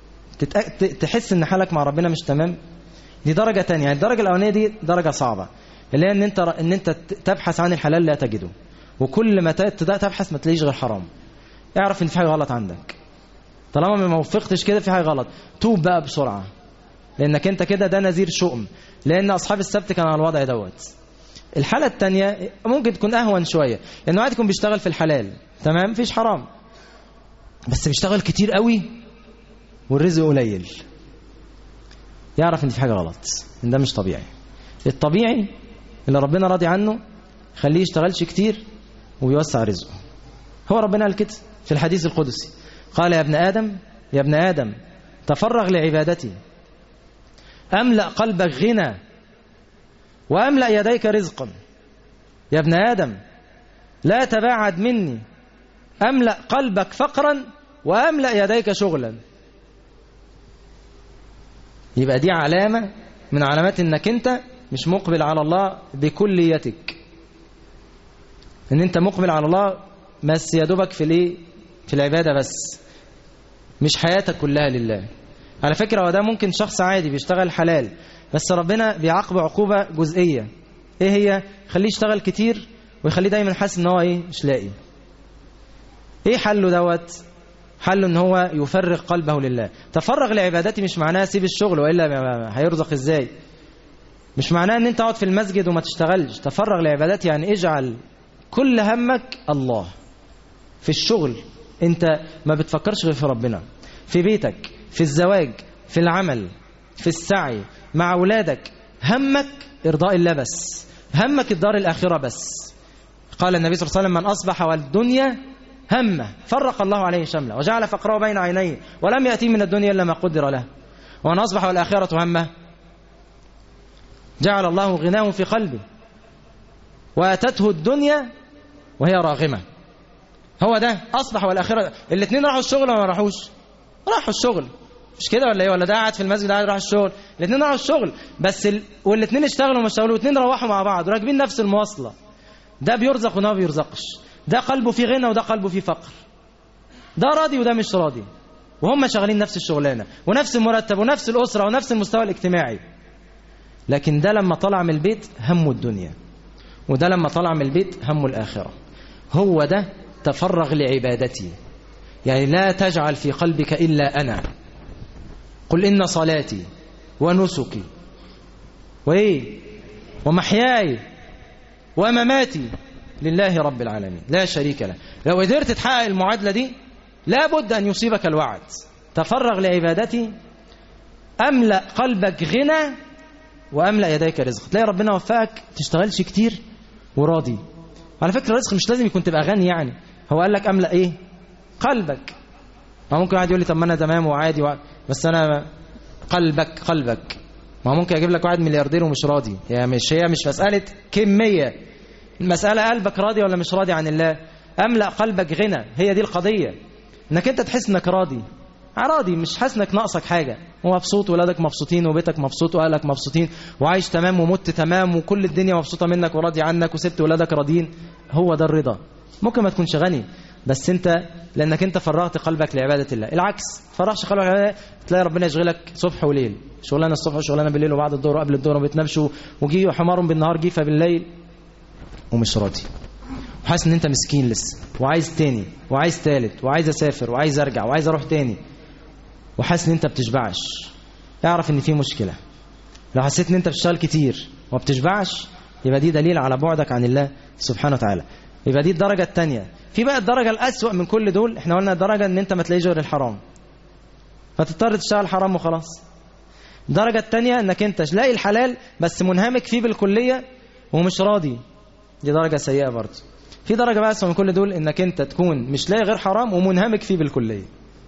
تحس إن حالك مع ربنا مش تمام دي درجة تانية يعني الدرجة الأولانية دي درجة صعبة اللي هي إن أنت إن أنت تبحث عن الحلال لا تجده وكل ما تبحث ما تلاقيش غير حرام اعرف إن في حاجة غلط عندك طالما ما وفقتش كده في حاجه غلط توب بقى بسرعه لانك انت كده ده نذير شؤم لان اصحاب السبت كانوا على الوضع دوت الحاله الثانيه ممكن تكون اهون شويه لانه واحد يكون بيشتغل في الحلال تمام مفيش حرام بس بيشتغل كتير قوي والرزق قليل يعرف ان في حاجه غلط ان ده مش طبيعي الطبيعي اللي ربنا راضي عنه خليه يشتغلش كتير ويوسع رزقه هو ربنا قال كده في الحديث القدسي قال يا ابن آدم يا ابن آدم تفرغ لعبادتي أملأ قلبك غنى وأملأ يديك رزقا يا ابن آدم لا تباعد مني أملأ قلبك فقرا وأملأ يديك شغلا يبقى دي علامة من علامات انك انت مش مقبل على الله بكليتك ان انت مقبل على الله بس يا دوبك في الايه في العبادة بس مش حياتك كلها لله على فكرة هو ده ممكن شخص عادي بيشتغل حلال بس ربنا بيعاقبه عقوبة جزئية ايه هي خليه يشتغل كتير ويخليه دايما حاسس ان هو ايه مش لاقي ايه حله دوت حله ان هو يفرغ قلبه لله تفرغ لعبادتي مش معناها سيب الشغل والا هيرزق ازاي مش معناه ان انت تقعد في المسجد وما تشتغلش تفرغ لعبادتي يعني اجعل كل همك الله في الشغل انت ما بتفكرش غير في ربنا في بيتك في الزواج في العمل في السعي مع اولادك همك ارضاء الله بس همك الدار الاخره بس قال النبي صلى الله عليه وسلم من اصبح والدنيا همه فرق الله عليه شمله وجعل فقره بين عينيه ولم يأتي من الدنيا إلا ما قدر له ومن أصبح والآخرة همه جعل الله غناه في قلبه وأتته الدنيا وهي راغمة هو ده أصبح والآخرة الاثنين راحوا الشغل ولا ما راحوش راحوا الشغل مش كده ولا ايه ولا ده قاعد في المسجد قاعد راح الشغل الاثنين راحوا الشغل بس ال... والاثنين اشتغلوا وما اشتغلوا والاثنين روحوا مع بعض راكبين نفس المواصله ده بيرزق وده ما بيرزقش ده قلبه فيه غنى وده قلبه فيه فقر ده راضي وده مش راضي وهم شغالين نفس الشغلانه ونفس المرتب ونفس الاسره ونفس المستوى الاجتماعي لكن ده لما طلع من البيت همه الدنيا وده لما طلع من البيت همه الاخره هو ده تفرغ لعبادتي يعني لا تجعل في قلبك الا انا قل ان صلاتي ونسكي وايه ومحياي ومماتي لله رب العالمين لا شريك له لو قدرت تحقق المعادلة دي لابد أن يصيبك الوعد تفرغ لعبادتي أملأ قلبك غنى وأملأ يديك رزق تلاقي ربنا وفقك تشتغلش كتير وراضي على فكرة الرزق مش لازم يكون تبقى غني يعني هو قال لك أملأ إيه قلبك ما ممكن واحد يقول لي طب ما أنا تمام وعادي وعادي بس أنا قلبك قلبك ما ممكن أجيب لك واحد ملياردير ومش راضي هي يعني مش هي مش مسألة كمية المسألة قلبك راضي ولا مش راضي عن الله أملأ قلبك غنى هي دي القضية انك انت تحس انك راضي راضي مش حاسس انك ناقصك حاجة ومبسوط ولادك مبسوطين وبيتك مبسوط واهلك مبسوطين وعايش تمام ومت تمام وكل الدنيا مبسوطة منك وراضي عنك وسبت ولادك راضيين هو ده الرضا ممكن ما تكونش غني بس انت لانك انت فرغت قلبك لعبادة الله العكس فرغش قلبك لعبادة تلاقي ربنا يشغلك صبح وليل شغلانه الصبح وشغلانه بالليل وبعد الظهر وقبل الظهر وما بتنامش وجي حمار بالنهار جيفه بالليل ومش راضي وحاسس ان انت مسكين لسه وعايز تاني وعايز تالت وعايز اسافر وعايز ارجع وعايز اروح تاني وحاسس ان انت بتشبعش اعرف ان في مشكله لو حسيت ان انت بتشتغل كتير وما بتشبعش يبقى دي دليل على بعدك عن الله سبحانه وتعالى يبقى دي الدرجه الثانيه في بقى الدرجه الاسوأ من كل دول احنا قلنا الدرجه ان انت ما تلاقيش غير الحرام فتضطر تشتغل حرام وخلاص الدرجه الثانيه انك انت تلاقي الحلال بس منهمك فيه بالكليه ومش راضي دي درجة سيئة برضه في درجة بقى من كل دول انك انت تكون مش لاقي غير حرام ومنهمك فيه بالكلية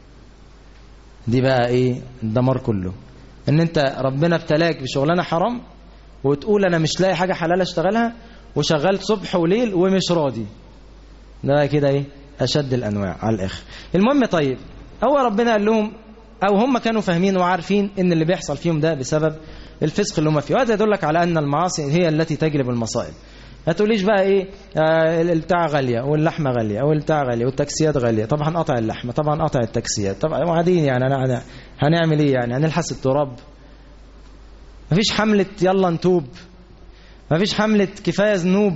دي بقى ايه الدمار كله ان انت ربنا ابتلاك بشغلانة حرام وتقول انا مش لاقي حاجة حلال اشتغلها وشغلت صبح وليل ومش راضي ده بقى كده ايه اشد الانواع على الاخر المهم طيب هو ربنا قال لهم او هم كانوا فاهمين وعارفين ان اللي بيحصل فيهم ده بسبب الفسق اللي هم فيه وهذا يدلك على ان المعاصي هي التي تجلب المصائب ما تقوليش بقى ايه آه البتاع غاليه واللحمه غاليه والبتاع غاليه والتاكسيات غاليه طبعا قطع اللحمه طبعا قطع التاكسيات طبعا وبعدين يعني انا هنعمل ايه يعني هنلحس التراب مفيش حمله يلا نتوب مفيش حمله كفايه ذنوب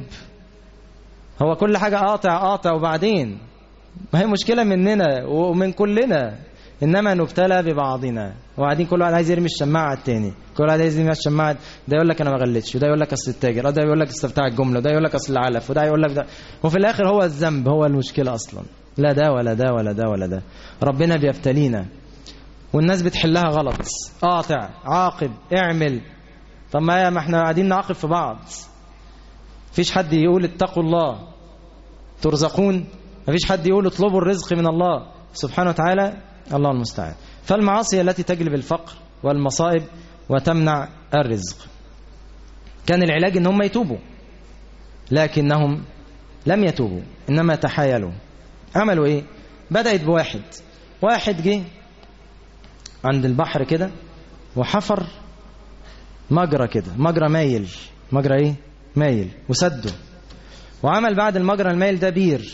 هو كل حاجه قاطع قاطع وبعدين ما هي مشكله مننا ومن كلنا انما نبتلى ببعضنا وبعدين كل واحد عايز يرمي الشماعه على الثاني كل واحد عايز يرمي الشماعه ده يقول لك انا ما غلتش وده يقول لك اصل التاجر وده يقول لك اصل بتاع الجمله وده يقول لك اصل العلف وده يقول لك ده وفي الاخر هو الذنب هو المشكله اصلا لا ده ولا ده ولا ده ولا ده ربنا بيبتلينا والناس بتحلها غلط قاطع عاقب اعمل طب ما ما احنا قاعدين نعاقب في بعض مفيش حد يقول اتقوا الله ترزقون مفيش حد يقول اطلبوا الرزق من الله سبحانه وتعالى الله المستعان فالمعاصي التي تجلب الفقر والمصائب وتمنع الرزق كان العلاج ان هم يتوبوا لكنهم لم يتوبوا انما تحايلوا عملوا ايه بدأت بواحد واحد جه عند البحر كده وحفر مجرى كده مجرى مايل مجرى ايه مايل وسده وعمل بعد المجرى المايل ده بير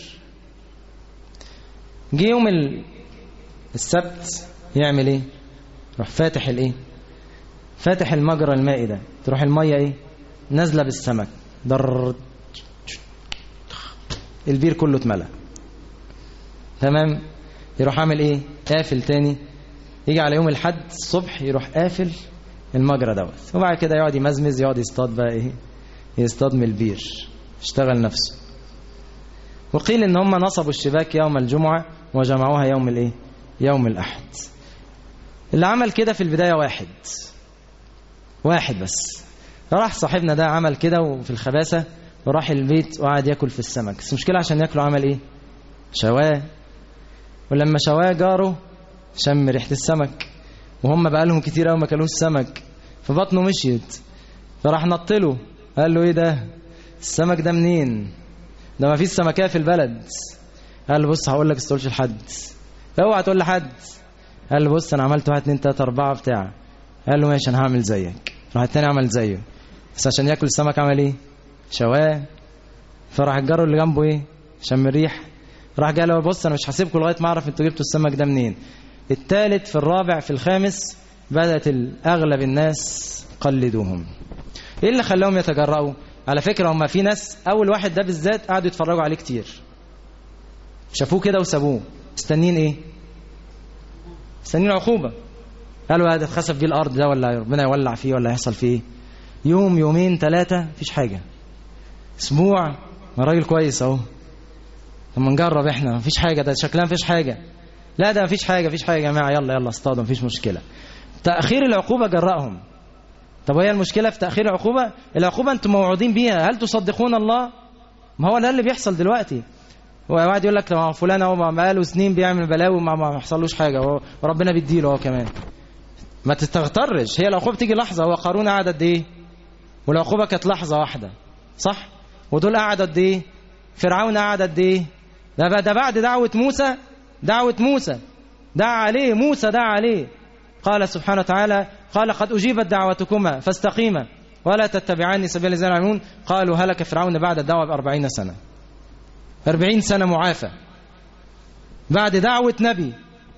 جه يوم السبت يعمل ايه يروح فاتح الايه فاتح المجرى المائي ده تروح الميه ايه نازله بالسمك در البير كله اتملى تمام يروح عامل ايه قافل تاني يجي على يوم الحد الصبح يروح قافل المجرى دوت وبعد كده يقعد يمزمز يقعد يصطاد بقى ايه يصطاد من البير يشتغل نفسه وقيل ان هم نصبوا الشباك يوم الجمعة وجمعوها يوم الايه يوم الاحد اللي عمل كده في البداية واحد واحد بس راح صاحبنا ده عمل كده وفي الخباثة وراح البيت وقعد ياكل في السمك بس المشكلة عشان ياكله عمل ايه شواه ولما شواه جاره شم ريحة السمك وهم بقى لهم كتير قوي ما كلوش سمك فبطنه مشيت فراح نطله قال له ايه ده السمك ده منين ده ما فيش سمكيه في البلد قال له بص هقول لك استقولش لحد اوعى تقول لحد قال له بص انا عملت واحد اتنين تلاته اربعه بتاع قال له ماشي انا هعمل زيك راح التاني عمل زيه بس عشان ياكل السمك عمل ايه شواه فراح الجار اللي جنبه ايه شم الريح راح قال له بص انا مش هسيبكم لغايه ما اعرف انتوا جبتوا السمك ده منين الثالث في الرابع في الخامس بدات اغلب الناس قلدوهم ايه اللي خلاهم يتجرأوا على فكره هم في ناس اول واحد ده بالذات قعدوا يتفرجوا عليه كتير شافوه كده وسابوه مستنين ايه مستنين عقوبه قالوا هذا اتخسف بيه الارض ده ولا ربنا يولع فيه ولا هيحصل فيه ايه يوم يومين ثلاثه مفيش حاجه اسبوع ما راجل كويس اهو طب ما نجرب احنا مفيش حاجه ده شكلها مفيش حاجه لا ده مفيش حاجه مفيش حاجه يا جماعه يلا يلا اصطادوا مفيش مشكله تاخير العقوبه جرأهم طب وهي المشكله في تاخير العقوبه العقوبه انتم موعودين بيها هل تصدقون الله ما هو ده اللي بيحصل دلوقتي واحد يقول لك ما فلان اهو بقاله سنين بيعمل بلاوي وما ما حصلوش حاجه وربنا بيديله هو كمان ما تستغترش هي العقوبه تيجي لحظه هو قارون قعد قد ايه والعقوبه كانت لحظه واحده صح ودول قعدوا قد ايه فرعون قعد قد ايه ده ده بعد دعوه موسى دعوه موسى دعا عليه موسى دعا عليه قال سبحانه وتعالى قال قد أجيبت دعوتكما فاستقيما ولا تتبعاني سبيل الذين يعلمون قالوا هلك فرعون بعد الدعوة بأربعين سنة أربعين سنة معافى بعد دعوة نبي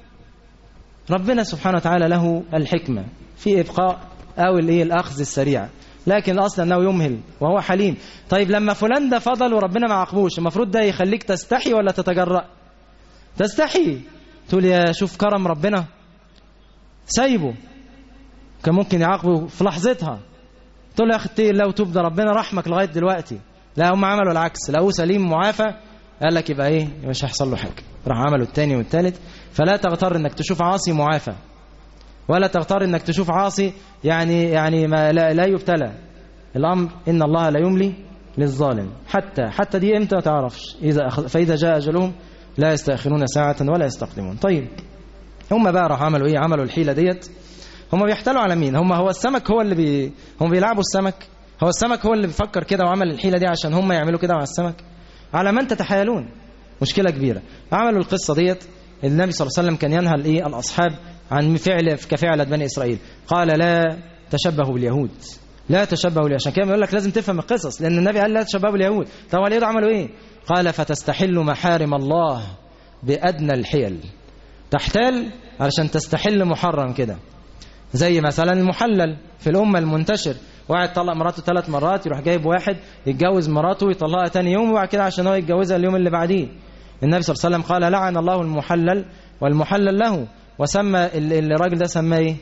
ربنا سبحانه وتعالى له الحكمة في إبقاء أو الإيه الأخذ السريع لكن الأصل أنه يمهل وهو حليم طيب لما فلان ده فضل وربنا ما عاقبوش المفروض ده يخليك تستحي ولا تتجرأ تستحي تقول يا شوف كرم ربنا سايبه كان ممكن يعاقبه في لحظتها تقول له يا اخي اتقي الله وتوب ده ربنا رحمك لغايه دلوقتي لا هم عملوا العكس لقوه سليم معافى قال لك يبقى ايه مش هيحصل له حاجه راح عملوا الثاني والثالث فلا تغتر انك تشوف عاصي معافى ولا تغتر انك تشوف عاصي يعني يعني ما لا, لا يبتلى الامر ان الله لا يملي للظالم حتى حتى دي امتى ما تعرفش اذا أخذ فاذا جاء اجلهم لا يستاخرون ساعه ولا يستقدمون طيب هم بقى راح عملوا ايه عملوا الحيله ديت هم بيحتلوا على مين هم هو السمك هو اللي بي هم بيلعبوا السمك هو السمك هو اللي بيفكر كده وعمل الحيله دي عشان هم يعملوا كده مع السمك على من تتحايلون مشكله كبيره عملوا القصه ديت النبي صلى الله عليه وسلم كان ينهى الايه الاصحاب عن فعل كفعل بني اسرائيل قال لا تشبهوا باليهود لا تشبهوا عشان كده بيقول لك لازم تفهم القصص لان النبي قال لا تشبهوا باليهود طب اليهود عملوا ايه قال فتستحلوا محارم الله بادنى الحيل تحتال علشان تستحل محرم كده زي مثلا المحلل في الأمة المنتشر واحد طلق مراته ثلاث مرات يروح جايب واحد يتجوز مراته ويطلقها تاني يوم وبعد كده عشان هو يتجوزها اليوم اللي بعديه النبي صلى الله عليه وسلم قال لعن الله المحلل والمحلل له وسمى الراجل ده سماه ايه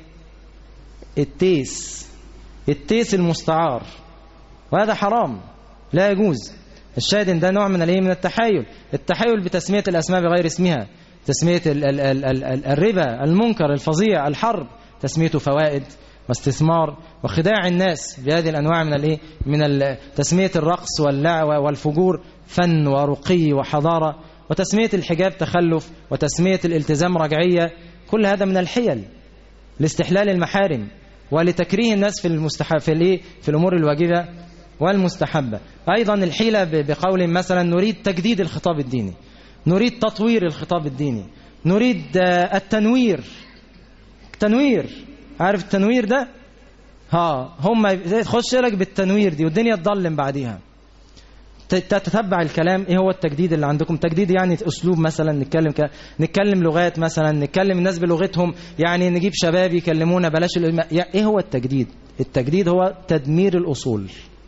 التيس التيس المستعار وهذا حرام لا يجوز الشاهد ان ده نوع من الايه من التحايل التحايل بتسميه الاسماء بغير اسمها تسميه ال ال ال ال ال الربا المنكر الفظيع الحرب تسميته فوائد واستثمار وخداع الناس بهذه الانواع من الايه من ال- تسميه الرقص واللعوه والفجور فن ورقي وحضاره وتسميه الحجاب تخلف وتسميه الالتزام رجعيه كل هذا من الحيل لاستحلال المحارم ولتكريه الناس في المستحب في الايه في الامور الواجبه والمستحبه ايضا الحيله ب- بقول مثلا نريد تجديد الخطاب الديني نريد تطوير الخطاب الديني نريد آه، التنوير تنوير عارف التنوير ده ها هم تخش لك بالتنوير دي والدنيا تضلم بعديها ت- تتبع الكلام ايه هو التجديد اللي عندكم تجديد يعني اسلوب مثلا نتكلم ك... نتكلم لغات مثلا نتكلم الناس بلغتهم يعني نجيب شباب يكلمونا بلاش الإلم... يا- ايه هو التجديد التجديد هو تدمير الاصول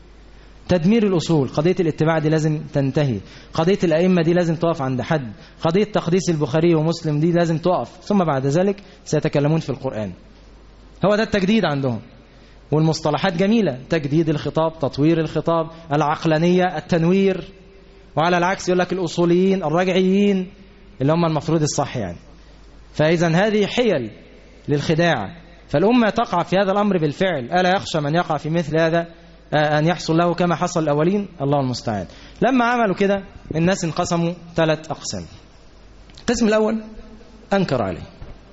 تدمير الأصول قضية الاتباع دي لازم تنتهي قضية الأئمة دي لازم تقف عند حد قضية تقديس البخاري ومسلم دي لازم تقف ثم بعد ذلك سيتكلمون في القرآن هو ده التجديد عندهم والمصطلحات جميلة تجديد الخطاب تطوير الخطاب العقلانية التنوير وعلى العكس يقول لك الأصوليين الرجعيين اللي هم المفروض الصح يعني فإذا هذه حيل للخداع فالأمة تقع في هذا الأمر بالفعل ألا يخشى من يقع في مثل هذا آه، أن يحصل له كما حصل الأولين الله المستعان لما عملوا كده الناس انقسموا ثلاث أقسام القسم الأول أنكر عليه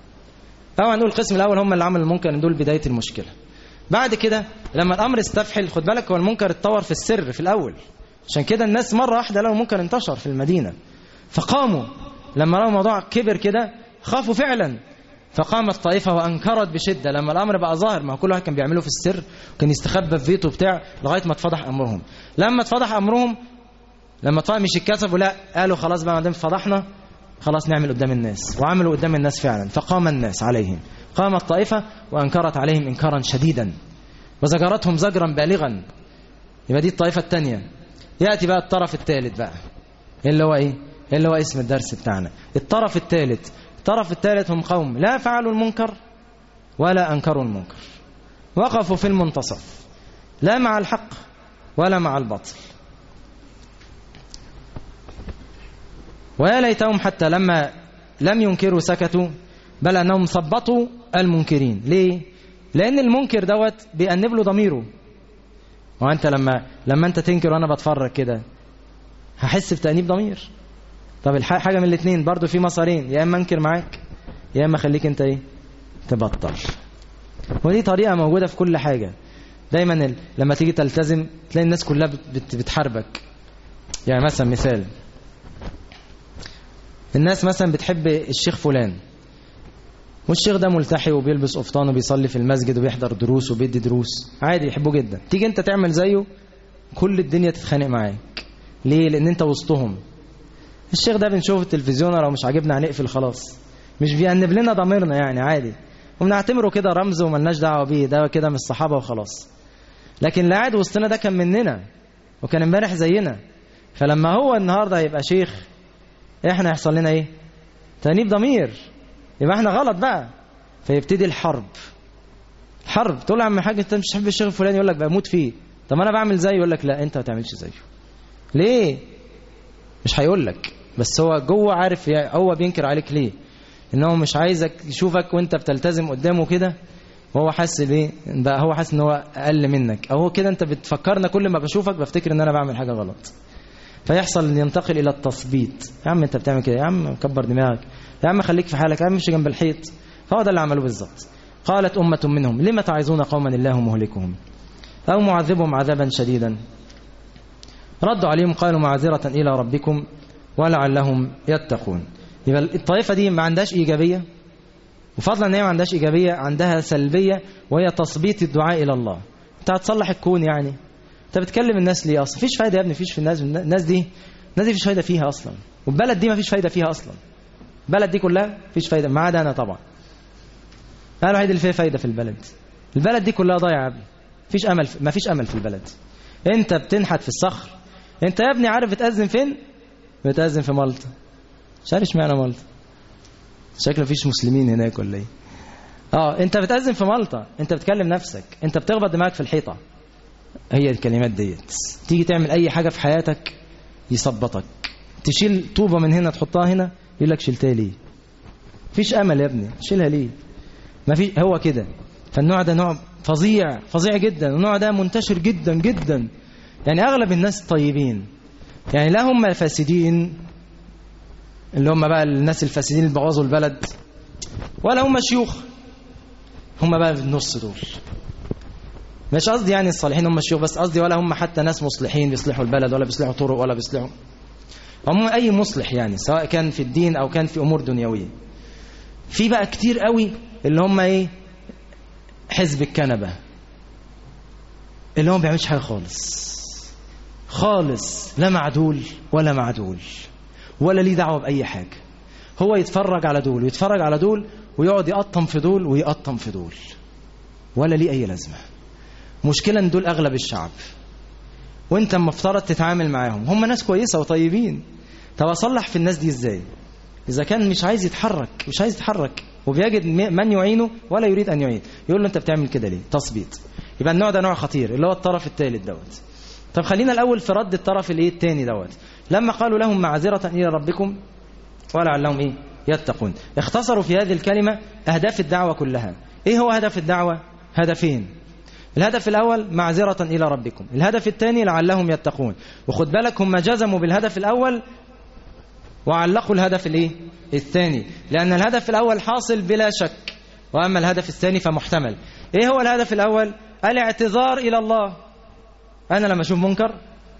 أو نقول القسم الأول هم اللي عملوا المنكر دول بداية المشكلة بعد كده لما الأمر استفحل خد بالك هو المنكر اتطور في السر في الأول عشان كده الناس مرة واحدة لقوا المنكر انتشر في المدينة فقاموا لما رأوا الموضوع كبر كده خافوا فعلا فقامت طائفة وأنكرت بشدة لما الأمر بقى ظاهر ما هو كل واحد كان بيعمله في السر وكان يستخبى في بيته بتاع لغاية ما اتفضح أمرهم لما اتفضح أمرهم لما اتفضح مش اتكسفوا لا قالوا خلاص بقى ما دام فضحنا خلاص نعمل قدام الناس وعملوا قدام الناس فعلا فقام الناس عليهم قامت طائفة وأنكرت عليهم إنكارا شديدا وزجرتهم زجرا بالغا يبقى دي الطائفة الثانية يأتي بقى الطرف الثالث بقى اللي هو إيه اللي هو اسم الدرس بتاعنا الطرف الثالث الطرف الثالث هم قوم لا فعلوا المنكر ولا أنكروا المنكر وقفوا في المنتصف لا مع الحق ولا مع الباطل ويا ليتهم حتى لما لم ينكروا سكتوا بل أنهم ثبطوا المنكرين ليه؟ لأن المنكر دوت بيأنب له ضميره وأنت لما لما أنت تنكر وأنا بتفرج كده هحس بتأنيب ضمير طب الح- حاجة من الاثنين برضو في مسارين يا إما أنكر معاك يا إما خليك أنت إيه تبطل ودي طريقة موجودة في كل حاجة دايما ال- لما تيجي تلتزم تلاقي الناس كلها بت- بت- بتحاربك يعني مثلا مثال الناس مثلا بتحب الشيخ فلان والشيخ ده ملتحي وبيلبس قفطان وبيصلي في المسجد وبيحضر دروس وبيدي دروس عادي يحبوه جدا تيجي انت تعمل زيه كل الدنيا تتخانق معاك ليه لان انت وسطهم الشيخ ده بنشوفه في التلفزيون لو مش عاجبنا هنقفل خلاص مش بيأنب لنا ضميرنا يعني عادي وبنعتبره كده رمز وملناش دعوه بيه ده كده من الصحابه وخلاص لكن اللي قاعد وسطنا ده كان مننا وكان امبارح زينا فلما هو النهارده هيبقى شيخ احنا يحصل لنا ايه تأنيب ضمير يبقى احنا غلط بقى فيبتدي الحرب حرب تقول له يا عم حاج انت مش تحب الشيخ الفلاني يقول لك بموت فيه طب انا بعمل زيه يقول لك لا انت ما تعملش زيه ليه مش هيقول لك بس هو جوه عارف يا- هو بينكر عليك ليه ان هو مش عايزك يشوفك وانت بتلتزم قدامه كده وهو حاسس بايه بقى هو حاسس ان هو اقل منك او هو كده انت بتفكرنا كل ما بشوفك بفتكر ان انا بعمل حاجه غلط فيحصل ان ينتقل الى التثبيط يا عم انت بتعمل كده يا عم كبر دماغك يا عم خليك في حالك يا عم امشي جنب الحيط فهو ده اللي عملوه بالظبط قالت أمة منهم لم تعظون قوما الله مهلكهم أو معذبهم عذابا شديدا ردوا عليهم قالوا معذرة إلى ربكم ولعلهم يتقون يبقى الطائفة دي ما عندهاش إيجابية وفضلا ان هي ما عندهاش إيجابية عندها سلبية وهي تثبيت الدعاء إلى الله أنت هتصلح الكون يعني أنت بتكلم الناس ليه أصلا فيش فايدة يا ابني فيش في الناس الناس دي الناس دي فيش فايدة فيها أصلا والبلد دي ما فيش فايدة فيها أصلا البلد دي كلها فيش فايدة ما عدا أنا طبعا أنا الوحيد اللي فيه فايدة في البلد البلد دي كلها ضايعة يا ابني فيش أمل في... ما فيش أمل في البلد أنت بتنحت في الصخر أنت يا ابني عارف بتأذن فين بتأذن في مالطا مش عارف اشمعنى مالطا شكله مفيش مسلمين هناك ولا ايه اه انت بتأذن في مالطا انت بتكلم نفسك انت بتخبط دماغك في الحيطه هي الكلمات ديت تيجي تعمل اي حاجه في حياتك يثبطك تشيل طوبة من هنا تحطها هنا يقول لك شلتها ليه فيش امل يا ابني شيلها ليه ما في هو كده فالنوع ده نوع فظيع فظيع جدا النوع ده منتشر جدا جدا يعني اغلب الناس طيبين يعني لا هم فاسدين اللي هم بقى الناس الفاسدين اللي بوظوا البلد ولا هم شيوخ هم بقى في النص دول مش قصدي يعني الصالحين هم الشيوخ بس قصدي ولا هم حتى ناس مصلحين بيصلحوا البلد ولا بيصلحوا طرق ولا بيصلحوا هم اي مصلح يعني سواء كان في الدين او كان في امور دنيويه في بقى كتير قوي اللي هم ايه حزب الكنبه اللي هو ما بيعملش حاجه خالص خالص لا معدول ولا معدول ولا ليه دعوه باي حاجه هو يتفرج على دول ويتفرج على دول ويقعد يقطم في دول ويقطم في دول ولا ليه اي لازمه مشكله ان دول اغلب الشعب وانت مفترض تتعامل معاهم هم ناس كويسه وطيبين طب اصلح في الناس دي ازاي اذا كان مش عايز يتحرك مش عايز يتحرك وبيجد من يعينه ولا يريد ان يعين يقول له انت بتعمل كده ليه تثبيط يبقى النوع ده نوع خطير اللي هو الطرف الثالث دوت طب خلينا الاول في رد الطرف الايه الثاني دوت لما قالوا لهم معذره الى ربكم ولعلهم ايه يتقون اختصروا في هذه الكلمه اهداف الدعوه كلها ايه هو هدف الدعوه هدفين الهدف الأول معذرة إلى ربكم الهدف الثاني لعلهم يتقون وخد بالك هم جزموا بالهدف الأول وعلقوا الهدف الايه الثاني لأن الهدف الأول حاصل بلا شك وأما الهدف الثاني فمحتمل إيه هو الهدف الأول الاعتذار إلى الله أنا لما أشوف منكر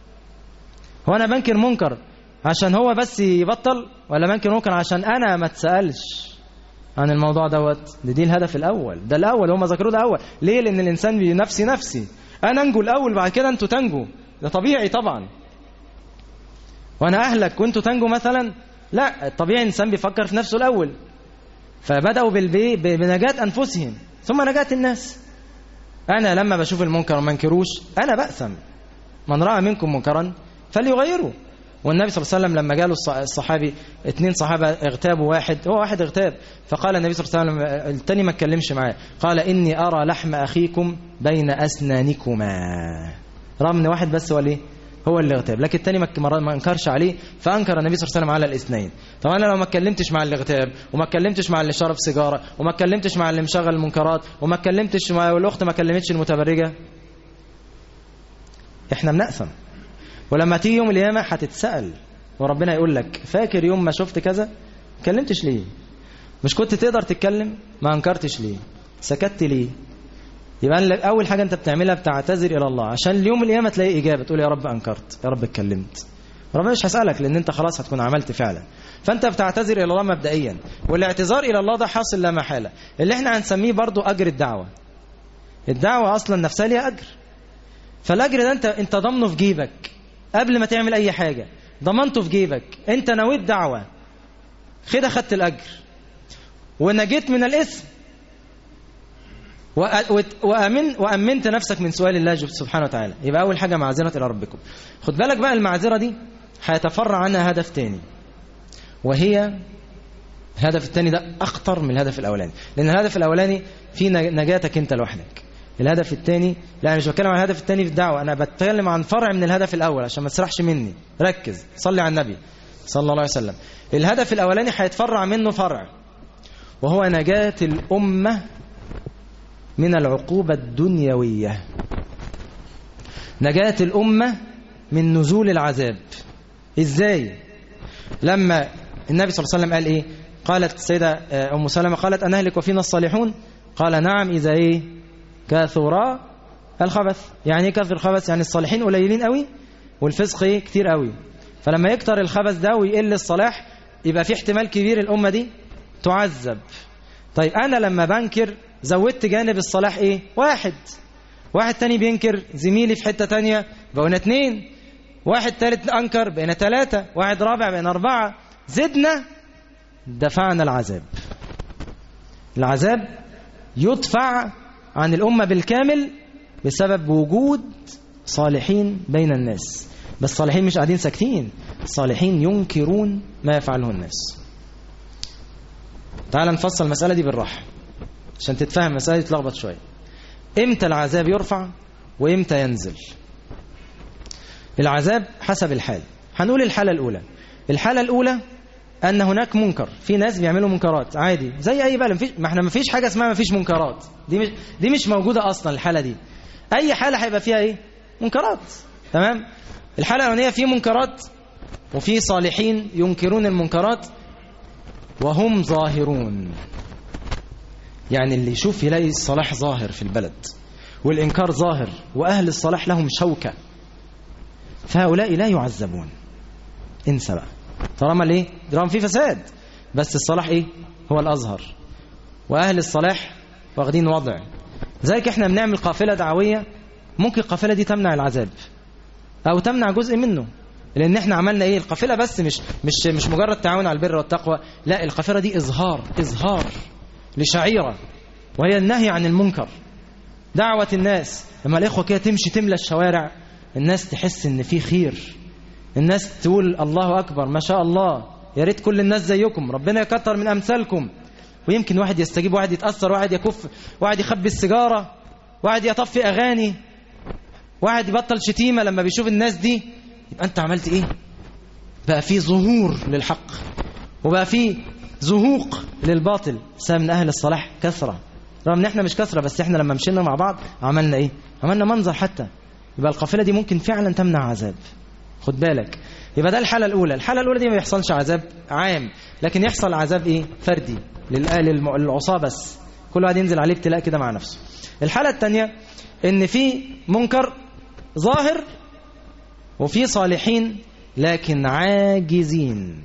هو أنا بنكر منكر عشان هو بس يبطل ولا بنكر منكر عشان أنا ما اتسألش عن الموضوع دوت ده دي الهدف الاول ده الاول هم ذكروه ده اول ليه لان الانسان بنفسي نفسي انا انجو الاول بعد كده انتوا تنجوا ده طبيعي طبعا وانا اهلك وانتوا تنجوا مثلا لا الطبيعي الانسان بيفكر في نفسه الاول فبداوا بالبي بنجاه انفسهم ثم نجاه الناس انا لما بشوف المنكر وما انكروش انا باثم من راى منكم منكرا فليغيره والنبي صلى الله عليه وسلم لما جاله الصحابي اثنين صحابه اغتابوا واحد هو واحد اغتاب فقال النبي صلى الله عليه وسلم الثاني ما اتكلمش معاه قال اني ارى لحم اخيكم بين اسنانكما رغم ان واحد بس هو الايه هو اللي اغتاب لكن الثاني ما انكرش عليه فانكر النبي صلى الله عليه وسلم على الاثنين طب انا لو ما اتكلمتش مع اللي اغتاب وما اتكلمتش مع اللي شرب سيجاره وما اتكلمتش مع اللي مشغل المنكرات وما اتكلمتش مع الاخت ما كلمتش المتبرجه احنا بنأثم ولما تيجي يوم القيامة هتتسأل وربنا يقول لك فاكر يوم ما شفت كذا كلمتش ليه مش كنت تقدر تتكلم ما انكرتش ليه سكت ليه يبقى اول حاجة انت بتعملها بتعتذر الى الله عشان اليوم القيامة تلاقي اجابة تقول يا رب انكرت يا رب اتكلمت ربنا مش هسألك لان انت خلاص هتكون عملت فعلا فانت بتعتذر الى الله مبدئيا والاعتذار الى الله ده حاصل لا محالة اللي احنا هنسميه برضو اجر الدعوة الدعوة اصلا نفسها ليها اجر فالاجر ده انت انت ضامنه في جيبك قبل ما تعمل اي حاجة ضمنته في جيبك انت نويت دعوة كده خدت الاجر ونجيت من الاسم وأمن وأمنت نفسك من سؤال الله سبحانه وتعالى يبقى أول حاجة معذرة إلى ربكم خد بالك بقى المعذرة دي هيتفرع عنها هدف تاني وهي الهدف التاني ده أخطر من الهدف الأولاني لأن الهدف الأولاني في نجاتك أنت لوحدك الهدف الثاني لا مش بتكلم عن الهدف الثاني في الدعوة أنا بتكلم عن فرع من الهدف الأول عشان ما تسرحش مني ركز صلي على النبي صلى الله عليه وسلم الهدف الأولاني هيتفرع منه فرع وهو نجاة الأمة من العقوبة الدنيوية نجاة الأمة من نزول العذاب إزاي لما النبي صلى الله عليه وسلم قال إيه قالت السيدة أم سلمة قالت أنهلك وفينا الصالحون قال نعم إذا إيه كثر الخبث يعني ايه كثر الخبث يعني الصالحين قليلين قوي والفسق ايه كتير قوي فلما يكتر الخبث ده ويقل الصلاح يبقى في احتمال كبير الأمة دي تعذب طيب أنا لما بنكر زودت جانب الصلاح ايه واحد واحد تاني بينكر زميلي في حتة تانية بقينا اتنين واحد تالت أنكر بقينا تلاتة واحد رابع بقينا أربعة زدنا دفعنا العذاب العذاب يدفع عن الأمة بالكامل بسبب وجود صالحين بين الناس بس صالحين مش قاعدين ساكتين صالحين ينكرون ما يفعله الناس تعال نفصل المسألة دي بالراحة عشان تتفهم المسألة دي تلخبط شوية امتى العذاب يرفع وامتى ينزل العذاب حسب الحال هنقول الحالة الأولى الحالة الأولى أن هناك منكر في ناس بيعملوا منكرات عادي زي أي بلد مفيش ما احنا مفيش حاجة اسمها مفيش منكرات دي مش دي مش موجودة أصلا الحالة دي أي حالة هيبقى فيها إيه منكرات تمام الحالة الأولانية في منكرات وفي صالحين ينكرون المنكرات وهم ظاهرون يعني اللي يشوف يلاقي الصلاح ظاهر في البلد والإنكار ظاهر وأهل الصلاح لهم شوكة فهؤلاء لا يعذبون انسى بقى طالما ليه طالما في فساد بس الصلاح ايه هو الأزهر وأهل الصلاح واخدين وضع ذلك احنا بنعمل قافلة دعوية ممكن القافلة دي تمنع العذاب أو تمنع جزء منه لأن احنا عملنا ايه القافلة بس مش مش مش مجرد تعاون على البر والتقوى لا القافلة دي إظهار إظهار لشعيرة وهي النهي عن المنكر دعوة الناس لما الإخوة كده تمشي تملى الشوارع الناس تحس إن في خير الناس تقول الله أكبر ما شاء الله يا ريت كل الناس زيكم ربنا يكتر من أمثالكم ويمكن واحد يستجيب واحد يتأثر واحد يكف واحد يخبي السيجارة واحد يطفي أغاني واحد يبطل شتيمة لما بيشوف الناس دي يبقى أنت عملت إيه بقى في ظهور للحق وبقى في زهوق للباطل بسبب من أهل الصلاح كثرة رغم ان احنا مش كثرة بس احنا لما مشينا مع بعض عملنا ايه عملنا منظر حتى يبقى القافلة دي ممكن فعلا تمنع عذاب خد بالك يبقى ده الحالة الأولى الحالة الأولى دي ما يحصلش عذاب عام لكن يحصل عذاب ايه فردي للعصاة بس كل واحد ينزل عليه ابتلاء كده مع نفسه الحالة الثانية ان في منكر ظاهر وفي صالحين لكن عاجزين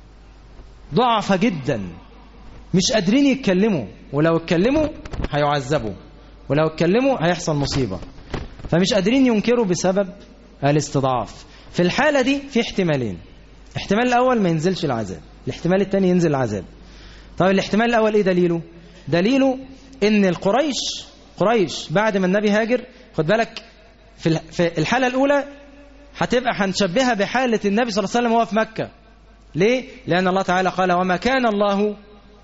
ضعف جدا مش قادرين يتكلموا ولو اتكلموا هيعذبوا ولو اتكلموا هيحصل مصيبة فمش قادرين ينكروا بسبب الاستضعاف في الحالة دي في احتمالين الاحتمال الأول ما ينزلش العذاب الاحتمال الثاني ينزل العذاب طيب الاحتمال الأول ايه دليله دليله ان القريش قريش بعد ما النبي هاجر خد بالك في الحالة الأولى هتبقى هنشبهها بحالة النبي صلى الله عليه وسلم وهو في مكة ليه؟ لأن الله تعالى قال وما كان الله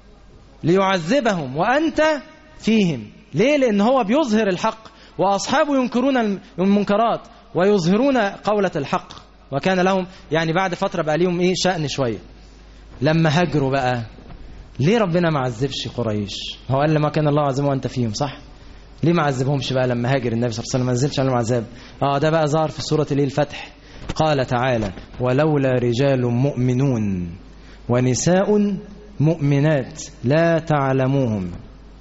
ليعذبهم وأنت فيهم ليه؟ لأن هو بيظهر الحق وأصحابه ينكرون المنكرات ويظهرون قولة الحق وكان لهم يعني بعد فترة بقى ليهم إيه شأن شوية لما هجروا بقى ليه ربنا ما عذبش قريش هو قال لما كان الله عذبهم وأنت فيهم صح ليه ما عذبهمش بقى لما هاجر النبي صلى الله عليه وسلم ما نزلش عليهم عذاب اه ده بقى ظهر في سورة ليه الفتح قال تعالى ولولا رجال مؤمنون ونساء مؤمنات لا تعلموهم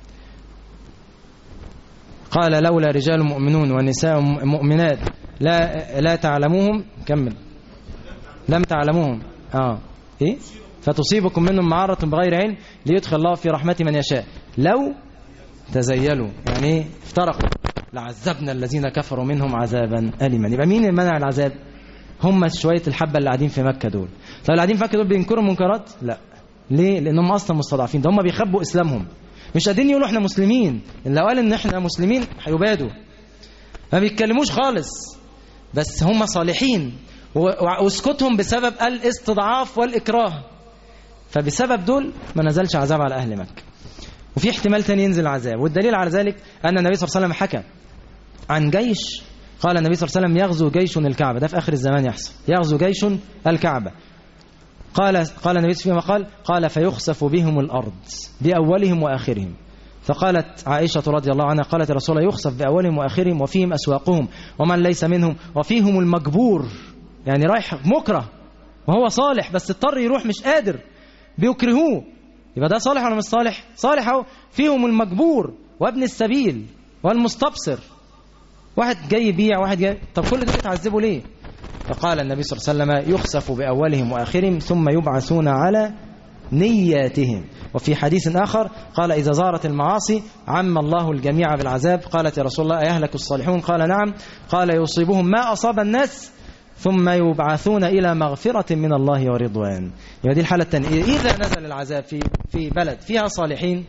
قال لولا رجال مؤمنون ونساء مؤمنات لا لا تعلموهم كمل لم تعلموهم اه ايه فتصيبكم منهم معرة بغير علم ليدخل الله في رحمته من يشاء لو تزيلوا يعني ايه افترقوا لعذبنا الذين كفروا منهم عذابا أليما يبقى مين اللي منع العذاب هم شوية الحبة اللي قاعدين في مكة دول طيب اللي قاعدين في مكة دول بينكروا منكرات لا ليه لأنهم أصلا مستضعفين ده هم بيخبوا إسلامهم مش قادرين يقولوا احنا مسلمين لو قال ان احنا مسلمين هيبادوا ما بيتكلموش خالص بس هم صالحين واسكتهم بسبب الاستضعاف والإكراه فبسبب دول ما نزلش عذاب على أهل مكة وفي احتمال تاني ينزل عذاب والدليل على ذلك أن النبي صلى الله عليه وسلم حكى عن جيش قال النبي صلى الله عليه وسلم يغزو جيش الكعبة ده في آخر الزمان يحصل يغزو جيش الكعبة قال قال النبي فيما قال قال فيخسف بهم الأرض بأولهم وآخرهم فقالت عائشة رضي الله عنها قالت رسول الله يخسف بأولهم وآخرهم وفيهم أسواقهم ومن ليس منهم وفيهم المجبور يعني رايح مكره وهو صالح بس اضطر يروح مش قادر بيكرهوه يبقى ده صالح ولا مش صالح صالح اهو فيهم المجبور وابن السبيل والمستبصر واحد جاي يبيع واحد جاي طب كل دول يتعذبوا ليه فقال النبي صلى الله عليه وسلم يخسف بأولهم وآخرهم ثم يبعثون على نياتهم وفي حديث آخر قال إذا زارت المعاصي عم الله الجميع بالعذاب قالت يا رسول الله أيهلك الصالحون قال نعم قال يصيبهم ما أصاب الناس ثم يبعثون إلى مغفرة من الله ورضوان يعني دي الحالة الثانية إذا نزل العذاب في في بلد فيها صالحين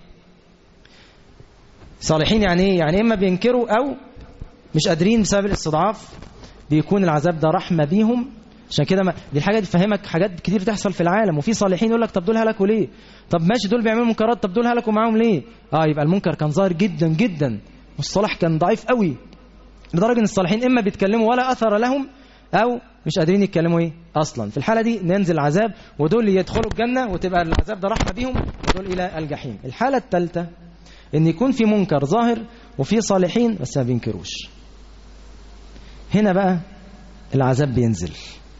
صالحين يعني ايه يعني إما بينكروا أو مش قادرين بسبب الاستضعاف بيكون العذاب ده رحمة بيهم عشان كده ما دي الحاجة دي تفهمك حاجات كتير بتحصل في العالم وفي صالحين يقول لك طب دول هلكوا ليه طب ماشي دول بيعملوا منكرات طب دول هلكوا معاهم ليه اه يبقى المنكر كان ظاهر جدا جدا والصلاح كان ضعيف قوي لدرجة ان الصالحين اما بيتكلموا ولا اثر لهم أو مش قادرين يتكلموا إيه أصلا في الحالة دي ننزل عذاب ودول يدخلوا الجنة وتبقى العذاب ده رحمة بيهم ودول إلى الجحيم الحالة الثالثة إن يكون في منكر ظاهر وفي صالحين بس ما بينكروش هنا بقى العذاب بينزل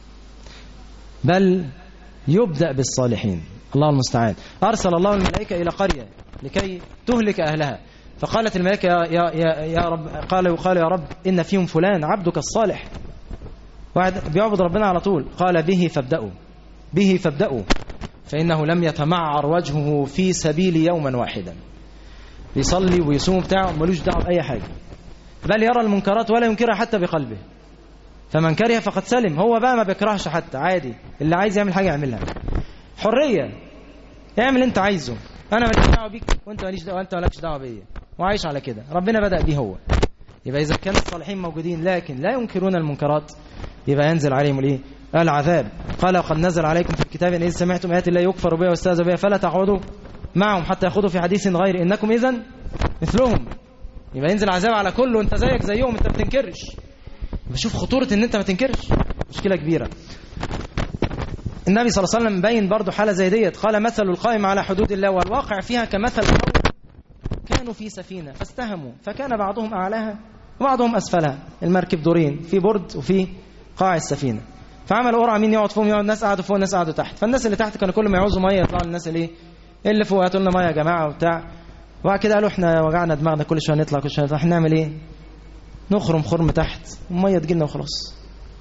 بل يبدأ بالصالحين الله المستعان أرسل الله الملائكة إلى قرية لكي تهلك أهلها فقالت الملائكة يا, يا, يا, يا رب قال وقال يا رب إن فيهم فلان عبدك الصالح واحد بيعبد ربنا على طول قال به فابدأوا به فابدأوا فإنه لم يتمعر وجهه في سبيل يوما واحدا بيصلي ويصوم بتاعه ملوش دعوه بأي حاجة بل يرى المنكرات ولا ينكرها حتى بقلبه فمن كره فقد سلم هو بقى ما بيكرهش حتى عادي اللي عايز يعمل حاجة يعملها حرية اعمل انت عايزه انا ماليش دعوه بيك وانت ماليش دعوه وانت مالكش دعوه بيا وعايش على كده ربنا بدأ بيه هو يبقى اذا كان الصالحين موجودين لكن لا ينكرون المنكرات يبقى ينزل عليهم الايه العذاب قال وقد نزل عليكم في الكتاب ان اذا سمعتم ايات الله يكفر بها واستهزأ بها فلا تقعدوا معهم حتى ياخذوا في حديث غير انكم اذا مثلهم يبقى ينزل عذاب على كله وانت زيك زيهم انت بتنكرش بشوف خطورة ان انت ما تنكرش مشكلة كبيرة النبي صلى الله عليه وسلم بين برضه حالة زي ديت قال مثل القائم على حدود الله والواقع فيها كمثل قوم كانوا في سفينة فاستهموا فكان بعضهم أعلاها وبعضهم أسفلها المركب دورين في برد وفي قاع السفينة فعملوا قرعة مين يقعد فوق يقعد الناس قعدوا فوق الناس قعدوا تحت فالناس اللي تحت كانوا كل ما يعوزوا مية يطلعوا للناس اللي اللي فوق هاتوا لنا مية يا جماعة وبتاع وبعد كده قالوا احنا وجعنا دماغنا كل شوية نطلع كل شوية نطلع احنا نعمل ايه نخرم خرم تحت المية تجيلنا وخلاص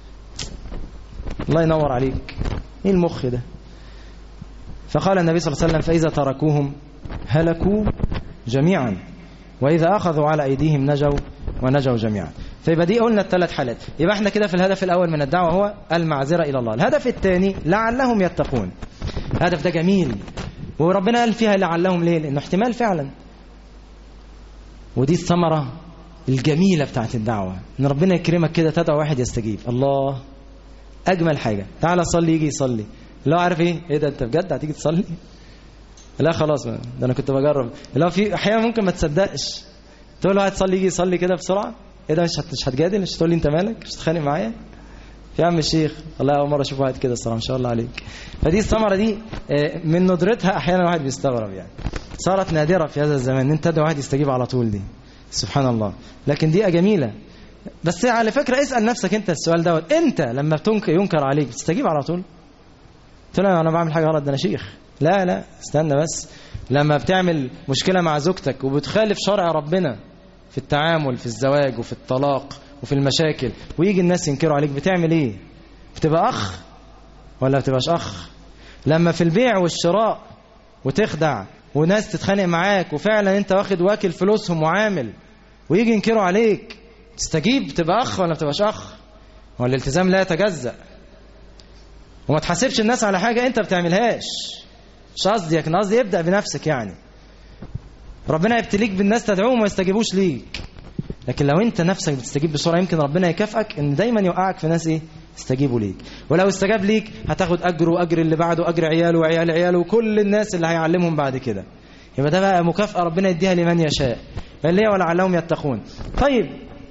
الله ينور عليك ايه المخ ده فقال النبي صلى الله عليه وسلم فإذا تركوهم هلكوا جميعا وإذا أخذوا على أيديهم نجوا ونجوا جميعا فيبقى دي قلنا الثلاث حالات يبقى احنا كده في الهدف الأول من الدعوة هو المعذرة إلى الله الهدف الثاني لعلهم يتقون الهدف ده جميل وربنا قال فيها لعلهم ليه لأنه احتمال فعلا ودي الثمرة الجميلة بتاعت الدعوة ان ربنا يكرمك كده تدعو واحد يستجيب الله أجمل حاجة تعالى صلي يجي يصلي لا عارف ايه ايه ده انت بجد هتيجي تصلي لا خلاص ده انا كنت بجرب لا في احيانا ممكن ما تصدقش تقول له هتصلي يجي يصلي كده بسرعه ايه ده مش مش هتجادل مش هتقول لي انت مالك مش هتتخانق معايا يا عم الشيخ والله اول مره اشوف واحد كده الصراحه ما شاء الله عليك فدي الثمره دي من ندرتها احيانا الواحد بيستغرب يعني صارت نادره في هذا الزمان ان انت تدعو واحد يستجيب على طول دي سبحان الله لكن دي جميله بس على فكره اسال نفسك انت السؤال دوت انت لما بتنكر ينكر عليك بتستجيب على طول قلت له انا بعمل حاجه غلط ده انا شيخ لا لا استنى بس لما بتعمل مشكله مع زوجتك وبتخالف شرع ربنا في التعامل في الزواج وفي الطلاق وفي المشاكل ويجي الناس ينكروا عليك بتعمل ايه بتبقى اخ ولا بتبقاش اخ لما في البيع والشراء وتخدع وناس تتخانق معاك وفعلا انت واخد واكل فلوسهم وعامل ويجي ينكروا عليك تستجيب تبقى اخ ولا بتبقاش اخ والالتزام لا يتجزأ وما تحاسبش الناس على حاجة انت بتعملهاش مش قصدي لكن قصدي ابدأ بنفسك يعني ربنا يبتليك بالناس تدعوهم وما يستجيبوش ليك لكن لو انت نفسك بتستجيب بسرعة يمكن ربنا يكافئك ان دايما يوقعك في ناس ايه استجيبوا ليك ولو استجاب ليك هتاخد اجر واجر اللي بعده اجر عياله وعيال عياله وكل الناس اللي هيعلمهم بعد كده يبقى ده بقى مكافأة ربنا يديها لمن يشاء اللي هي ولعلهم يتقون طيب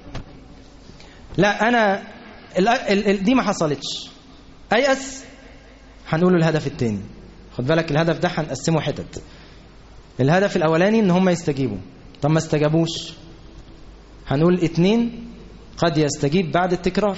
لا انا ال ال دي ما حصلتش ايأس هنقول الهدف الثاني خد بالك الهدف ده هنقسمه حتت الهدف الاولاني ان هم يستجيبوا طب ما استجابوش هنقول اتنين قد يستجيب بعد التكرار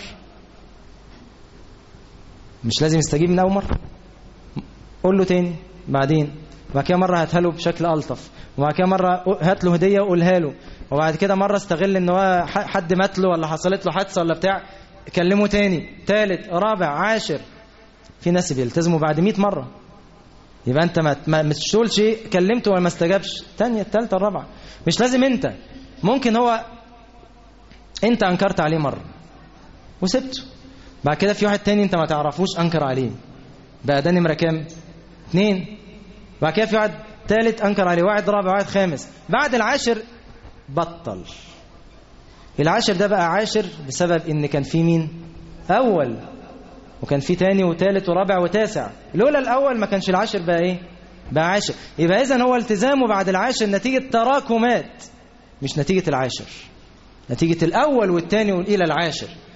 مش لازم يستجيب من اول مره قول له تاني بعدين وبعد كده مره هاتها له بشكل الطف وبعد كده مره هات له هديه وقولها له وبعد كده مره استغل ان هو حد مات له ولا حصلت له حادثه ولا بتاع كلمه تاني تالت رابع عاشر في ناس بيلتزموا بعد 100 مرة يبقى انت ما ما تقولش كلمته ولا ما استجابش الثانيه الثالثه الرابعه مش لازم انت ممكن هو انت انكرت عليه مره وسبته بعد كده في واحد تاني انت ما تعرفوش انكر عليه بقى ده نمره كام اثنين بعد كده في واحد ثالث انكر عليه واحد رابع واحد خامس بعد العاشر بطل العاشر ده بقى عاشر بسبب ان كان في مين اول وكان في تاني وتالت ورابع وتاسع لولا الاول ما كانش العاشر بقى ايه بقى عاشر يبقى اذا هو التزامه بعد العاشر نتيجة تراكمات مش نتيجة العاشر نتيجة الاول والتاني والى العاشر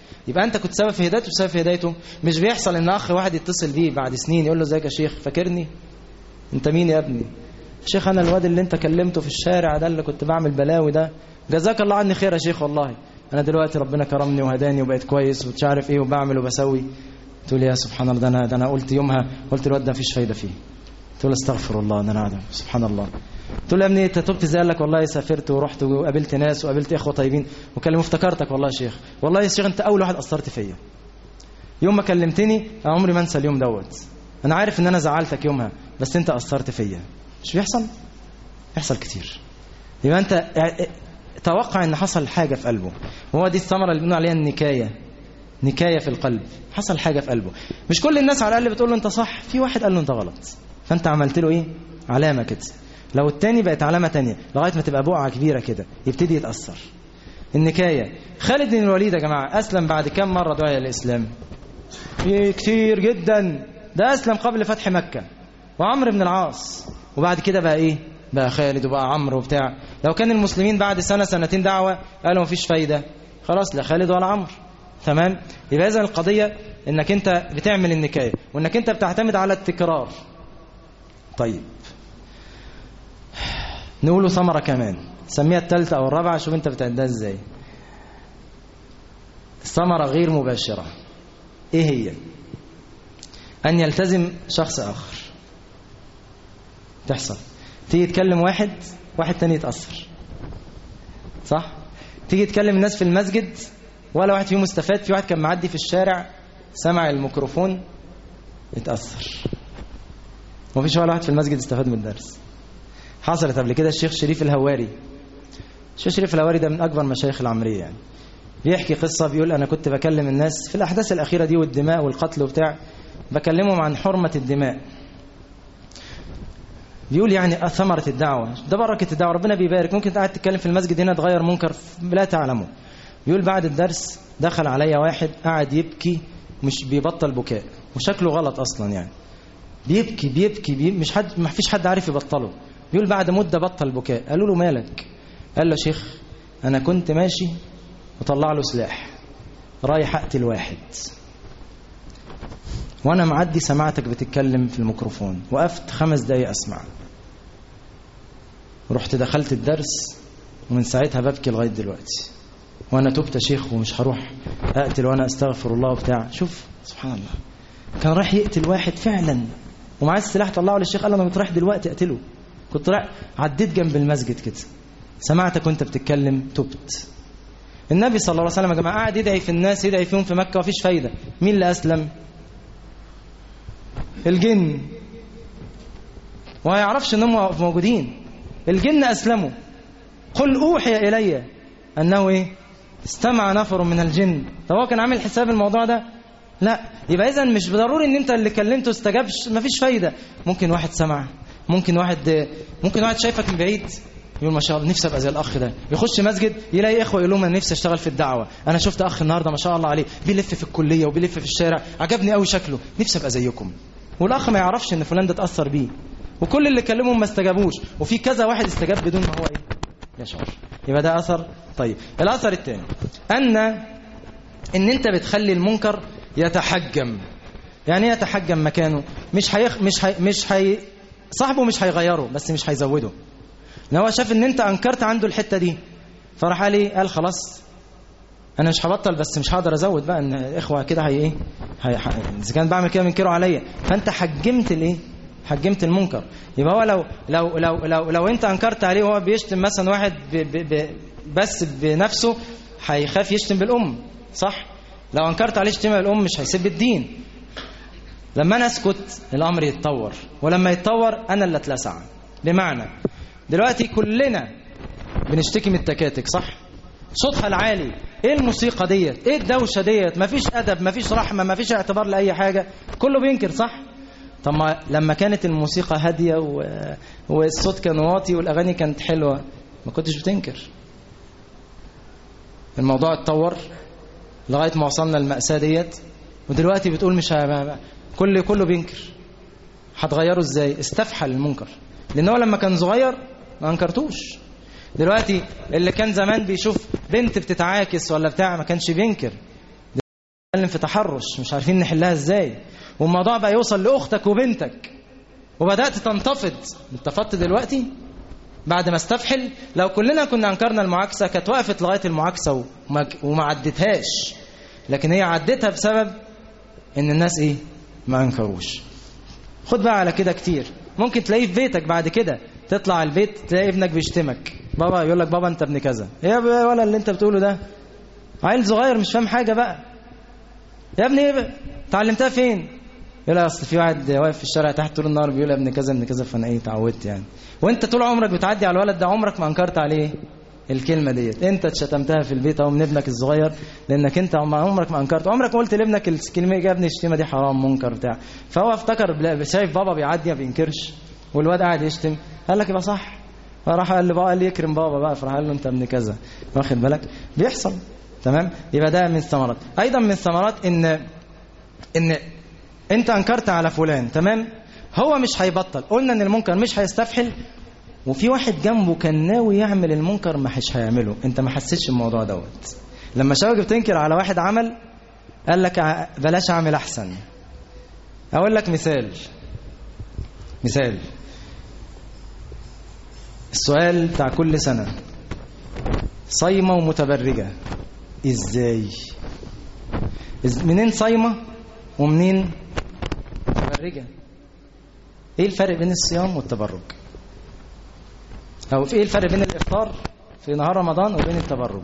يبقى انت كنت سبب في هدايته وسبب في هدايته مش بيحصل ان اخ واحد يتصل بيه بعد سنين يقول له ازيك يا شيخ فاكرني انت مين يا ابني شيخ انا الواد اللي انت كلمته في الشارع ده اللي كنت بعمل بلاوي ده جزاك الله عني خير يا شيخ والله انا دلوقتي ربنا كرمني وهداني وبقيت كويس ومش عارف ايه وبعمل وبسوي تقول يا سبحان الله ده انا ده انا قلت يومها قلت الواد ده مفيش فايده فيه تقول استغفر الله ده انا سبحان الله تقول يا ابني انت تبت ازاي قال لك والله سافرت ورحت وقابلت ناس وقابلت اخوه طيبين وكلموا افتكرتك والله يا شيخ والله يا شيخ انت اول واحد اثرت فيا يوم ما كلمتني عمري ما انسى اليوم دوت انا عارف ان انا زعلتك يومها بس انت اثرت فيا مش بيحصل يحصل كتير يبقى انت توقع ان حصل حاجه في قلبه وهو دي الثمره اللي بنقول عليها النكايه نكايه في القلب حصل حاجه في قلبه مش كل الناس على الاقل بتقول له انت صح في واحد قال له انت غلط فانت عملت له ايه علامه كده لو التاني بقت علامه تانية لغايه ما تبقى بقعه كبيره كده يبتدي يتاثر النكايه خالد بن الوليد يا جماعه اسلم بعد كم مره دعاء الاسلام كتير جدا ده اسلم قبل فتح مكه وعمرو بن العاص وبعد كده بقى ايه بقى خالد وبقى عمرو وبتاع لو كان المسلمين بعد سنه سنتين دعوه قالوا مفيش فايده خلاص لا خالد ولا عمرو تمام يبقى اذا القضيه انك انت بتعمل النكايه وانك انت بتعتمد على التكرار طيب نقوله ثمره كمان سميها الثالثه او الرابعه شوف انت بتعدها ازاي ثمره غير مباشره ايه هي ان يلتزم شخص اخر تحصل تيجي تكلم واحد واحد تاني يتاثر صح تيجي تكلم الناس في المسجد ولا واحد فيهم استفاد في واحد كان معدي في الشارع سمع الميكروفون اتأثر ومفيش ولا واحد في المسجد استفاد من الدرس حصلت قبل كده الشيخ شريف الهواري الشيخ شريف الهواري ده من أكبر مشايخ العمرية يعني بيحكي قصة بيقول أنا كنت بكلم الناس في الأحداث الأخيرة دي والدماء والقتل وبتاع بكلمهم عن حرمة الدماء بيقول يعني ثمرة الدعوة ده بركة الدعوة ربنا بيبارك ممكن قاعد تتكلم في المسجد هنا تغير منكر لا تعلمه بيقول بعد الدرس دخل عليا واحد قاعد يبكي مش بيبطل بكاء وشكله غلط اصلا يعني بيبكي بيبكي, بيبكي مش حد ما فيش حد عارف يبطله بيقول بعد مده بطل بكاء قالوا له مالك قال له شيخ انا كنت ماشي وطلع له سلاح رايح اقتل واحد وانا معدي سمعتك بتتكلم في الميكروفون وقفت خمس دقايق اسمع رحت دخلت الدرس ومن ساعتها ببكي لغايه دلوقتي وانا تبت يا شيخ ومش هروح اقتل وانا استغفر الله وبتاع شوف سبحان الله كان رايح يقتل واحد فعلا ومعاه السلاح طلعه للشيخ قال انا كنت رايح دلوقتي اقتله كنت رايح عديت جنب المسجد كده سمعتك وانت بتتكلم تبت النبي صلى الله عليه وسلم يا جماعه قاعد يدعي في الناس يدعي فيهم في مكه ومفيش فايده مين اللي اسلم الجن وما يعرفش انهم موجودين الجن اسلموا قل اوحي الي انه ايه استمع نفر من الجن طب هو كان عامل حساب الموضوع ده لا يبقى اذا مش ضروري ان انت اللي كلمته استجابش مفيش فايده ممكن واحد سمع ممكن واحد ممكن واحد شايفك من بعيد يقول ما شاء الله نفسي ابقى زي الاخ ده يخش مسجد يلاقي اخوه يقول لهم انا نفسي اشتغل في الدعوه انا شفت اخ النهارده ما شاء الله عليه بيلف في الكليه وبيلف في الشارع عجبني قوي شكله نفسي ابقى زيكم والاخ ما يعرفش ان فلان ده اتاثر بيه وكل اللي كلمهم ما استجابوش وفي كذا واحد استجاب بدون ما هو ايه يشعر يبقى ده اثر طيب الاثر الثاني ان ان انت بتخلي المنكر يتحجم يعني ايه يتحجم مكانه مش هيخ مش هي مش هي صاحبه مش هيغيره بس مش هيزوده ان هو شاف ان انت انكرت عنده الحته دي فراح قال ايه قال خلاص انا مش هبطل بس مش هقدر ازود بقى ان اخوه كده هي ايه اذا كان بعمل كده بينكروا عليا فانت حجمت الايه حجمت المنكر يبقى هو لو لو لو لو, لو انت انكرت عليه وهو بيشتم مثلا واحد ب ب ب بس بنفسه هيخاف يشتم بالام صح لو انكرت عليه شتيمه الام مش هيسيب الدين لما انا اسكت الامر يتطور ولما يتطور انا اللي اتلسع بمعنى دلوقتي كلنا بنشتكي من التكاتك صح صوتها العالي ايه الموسيقى ديت ايه الدوشه ديت مفيش ادب مفيش رحمه مفيش اعتبار لاي حاجه كله بينكر صح طب ما لما كانت الموسيقى هاديه و... والصوت كان واطي والاغاني كانت حلوه ما كنتش بتنكر الموضوع اتطور لغايه ما وصلنا للمأساة ديت ودلوقتي بتقول مش ه... كل كله بينكر هتغيره ازاي استفحل المنكر لان هو لما كان صغير ما انكرتوش دلوقتي اللي كان زمان بيشوف بنت بتتعاكس ولا بتاع ما كانش بينكر بنتكلم في تحرش مش عارفين نحلها ازاي والموضوع بقى يوصل لاختك وبنتك وبدات تنتفض انتفضت دلوقتي بعد ما استفحل لو كلنا كنا انكرنا المعاكسه كانت وقفت لغايه المعاكسه وما, وما عدتهاش لكن هي عدتها بسبب ان الناس ايه ما انكروش خد بقى على كده كتير ممكن تلاقيه في بيتك بعد كده تطلع البيت تلاقي ابنك بيشتمك بابا يقول لك بابا انت ابن كذا ايه يا ولا اللي انت بتقوله ده عيل صغير مش فاهم حاجه بقى يا ابني ايه بقى اتعلمتها فين يقول لك اصل في واحد واقف في الشارع تحت طول النهار بيقول يا ابن كذا ابن كذا فانا ايه اتعودت يعني وانت طول عمرك بتعدي على الولد ده عمرك ما انكرت عليه الكلمه ديت انت اتشتمتها في البيت او من ابنك الصغير لانك انت عمرك ما انكرت عمرك ما قلت لابنك الكلمه يا ابني الشتيمه دي حرام منكر بتاع فهو افتكر شايف بابا بيعدي ما بينكرش والواد قاعد يشتم قال لك يبقى صح فراح قال له بابا قال لي يكرم بابا بقى فراح قال له انت ابن كذا واخد بالك بيحصل تمام يبقى ده من الثمرات ايضا من الثمرات ان ان انت انكرت على فلان تمام هو مش هيبطل قلنا ان المنكر مش هيستفحل وفي واحد جنبه كان ناوي يعمل المنكر ما مش هيعمله انت ما حسيتش الموضوع دوت لما شوقي بتنكر على واحد عمل قال لك بلاش اعمل احسن اقول لك مثال مثال السؤال بتاع كل سنة صايمة ومتبرجة ازاي منين صايمة ومنين متبرجة ايه الفرق بين الصيام والتبرج او ايه الفرق بين الافطار في نهار رمضان وبين التبرج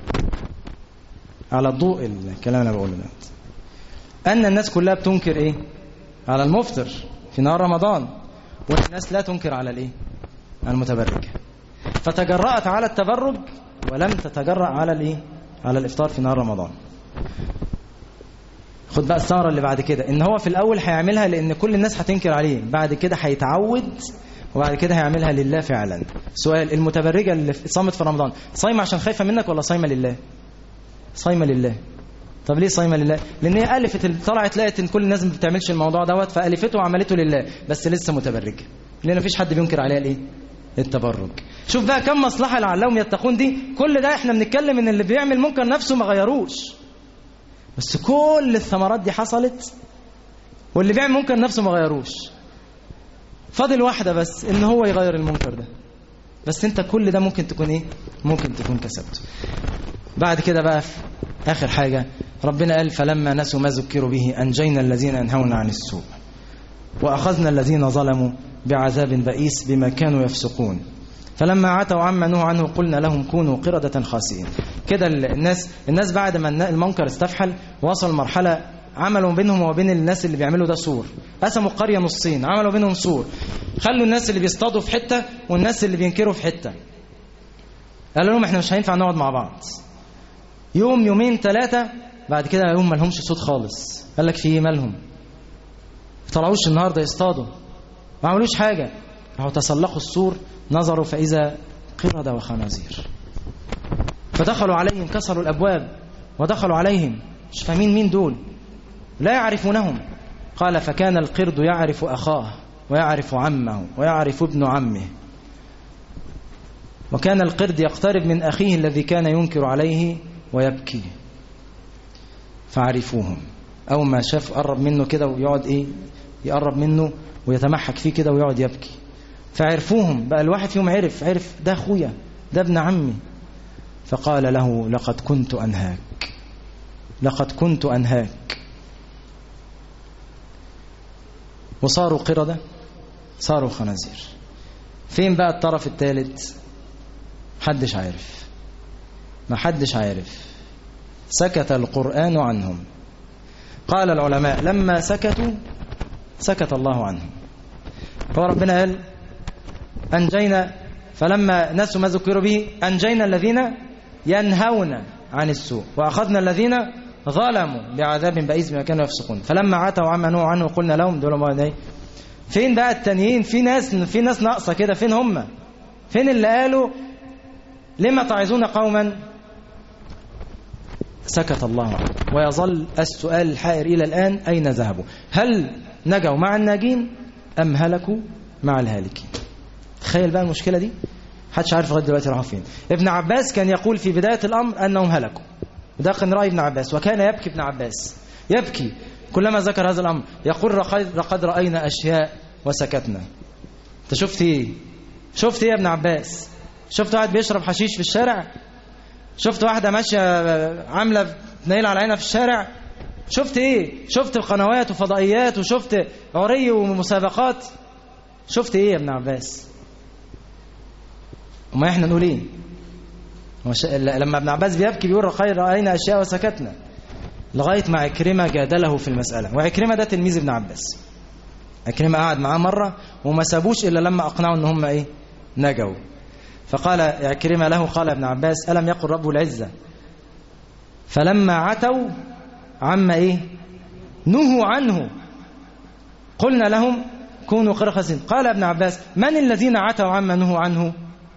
على الضوء الكلام اللي بقوله ده ان الناس كلها بتنكر ايه على المفطر في نهار رمضان والناس لا تنكر على الايه على المتبرج فتجرأت على التبرج ولم تتجرأ على الايه على الافطار في نهار رمضان خد بقى الثمره اللي بعد كده ان هو في الاول هيعملها لان كل الناس هتنكر عليه بعد كده هيتعود وبعد كده هيعملها لله فعلا سؤال المتبرجه اللي صامت في رمضان صايمه عشان خايفه منك ولا صايمه لله صايمه لله طب ليه صايمه لله لان هي الفت طلعت لقت ان كل الناس ما بتعملش الموضوع دوت فالفته وعملته لله بس لسه متبرجه لان مفيش حد بينكر عليها الايه التبرج شوف بقى كم مصلحه لعلهم يتقون دي كل ده احنا بنتكلم ان اللي بيعمل منكر نفسه ما غيروش بس كل الثمرات دي حصلت واللي بيعمل منكر نفسه ما غيروش فاضل واحده بس ان هو يغير المنكر ده بس انت كل ده ممكن تكون ايه ممكن تكون كسبته بعد كده بقى في اخر حاجه ربنا قال فلما نسوا ما ذكروا به انجينا الذين ينهون عن السوء واخذنا الذين ظلموا بعذاب بئيس بما كانوا يفسقون فلما عتوا عما نهوا عنه قلنا لهم كونوا قردة خاسئين كده الناس الناس بعد ما المنكر استفحل وصل مرحلة عملوا بينهم وبين الناس اللي بيعملوا ده سور قسموا القرية نصين عملوا بينهم سور خلوا الناس اللي بيصطادوا في حتة والناس اللي بينكروا في حتة قالوا لهم احنا مش هينفع نقعد مع بعض يوم يومين ثلاثة بعد كده يوم ما لهمش صوت خالص قال لك في ايه مالهم طلعوش النهارده يصطادوا ما عملوش حاجة راحوا تسلقوا السور نظروا فإذا قردة وخنازير فدخلوا عليهم كسروا الأبواب ودخلوا عليهم مش فاهمين مين دول لا يعرفونهم قال فكان القرد يعرف أخاه ويعرف عمه ويعرف ابن عمه وكان القرد يقترب من أخيه الذي كان ينكر عليه ويبكي فعرفوهم أول ما شاف قرب منه كده ويقعد إيه يقرب منه ويتمحك فيه كده ويقعد يبكي فعرفوهم بقى الواحد فيهم عرف عرف ده أخويا ده ابن عمي فقال له لقد كنت أنهاك لقد كنت أنهاك وصاروا قردة صاروا خنازير فين بقى الطرف الثالث حدش عارف ما حدش عارف سكت القرآن عنهم قال العلماء لما سكتوا سكت الله عنهم فربنا قال أنجينا فلما نسوا ما ذكروا به أنجينا الذين ينهون عن السوء وأخذنا الذين ظلموا بعذاب بئيس بما كانوا يفسقون فلما عتوا عما نهوا عنه قلنا لهم دول ما ايه فين بقى التانيين في ناس في ناس ناقصه كده فين هم فين اللي قالوا لما تعظون قوما سكت الله عنه ويظل السؤال الحائر إلى الآن أين ذهبوا هل نجوا مع الناجين أم هلكوا مع الهالكين تخيل بقى المشكلة دي حدش عارف لغايه دلوقتي راحوا فين ابن عباس كان يقول في بداية الأمر أنهم هلكوا وده كان رأي ابن عباس وكان يبكي ابن عباس يبكي كلما ذكر هذا الأمر يقول لقد رأينا أشياء وسكتنا انت شفت ايه شفت ايه يا ابن عباس شفت واحد بيشرب حشيش في الشارع شفت واحدة ماشية عاملة نايل على عينها في الشارع شفت ايه شفت قنوات وفضائيات وشفت عري ومسابقات شفت ايه يا ابن عباس وما احنا نقول ايه لما ابن عباس بيبكي بيقول خير رأينا أشياء وسكتنا لغاية ما عكرمة جادله في المسألة وعكرمة ده تلميذ ابن عباس عكرمة قعد معاه مرة وما سابوش إلا لما أقنعوا إن هم إيه نجوا فقال عكرمة له قال ابن عباس ألم يقل رب العزة فلما عتوا عما إيه نهوا عنه قلنا لهم كونوا قرخسين قال ابن عباس من الذين عتوا عما نهوا عنه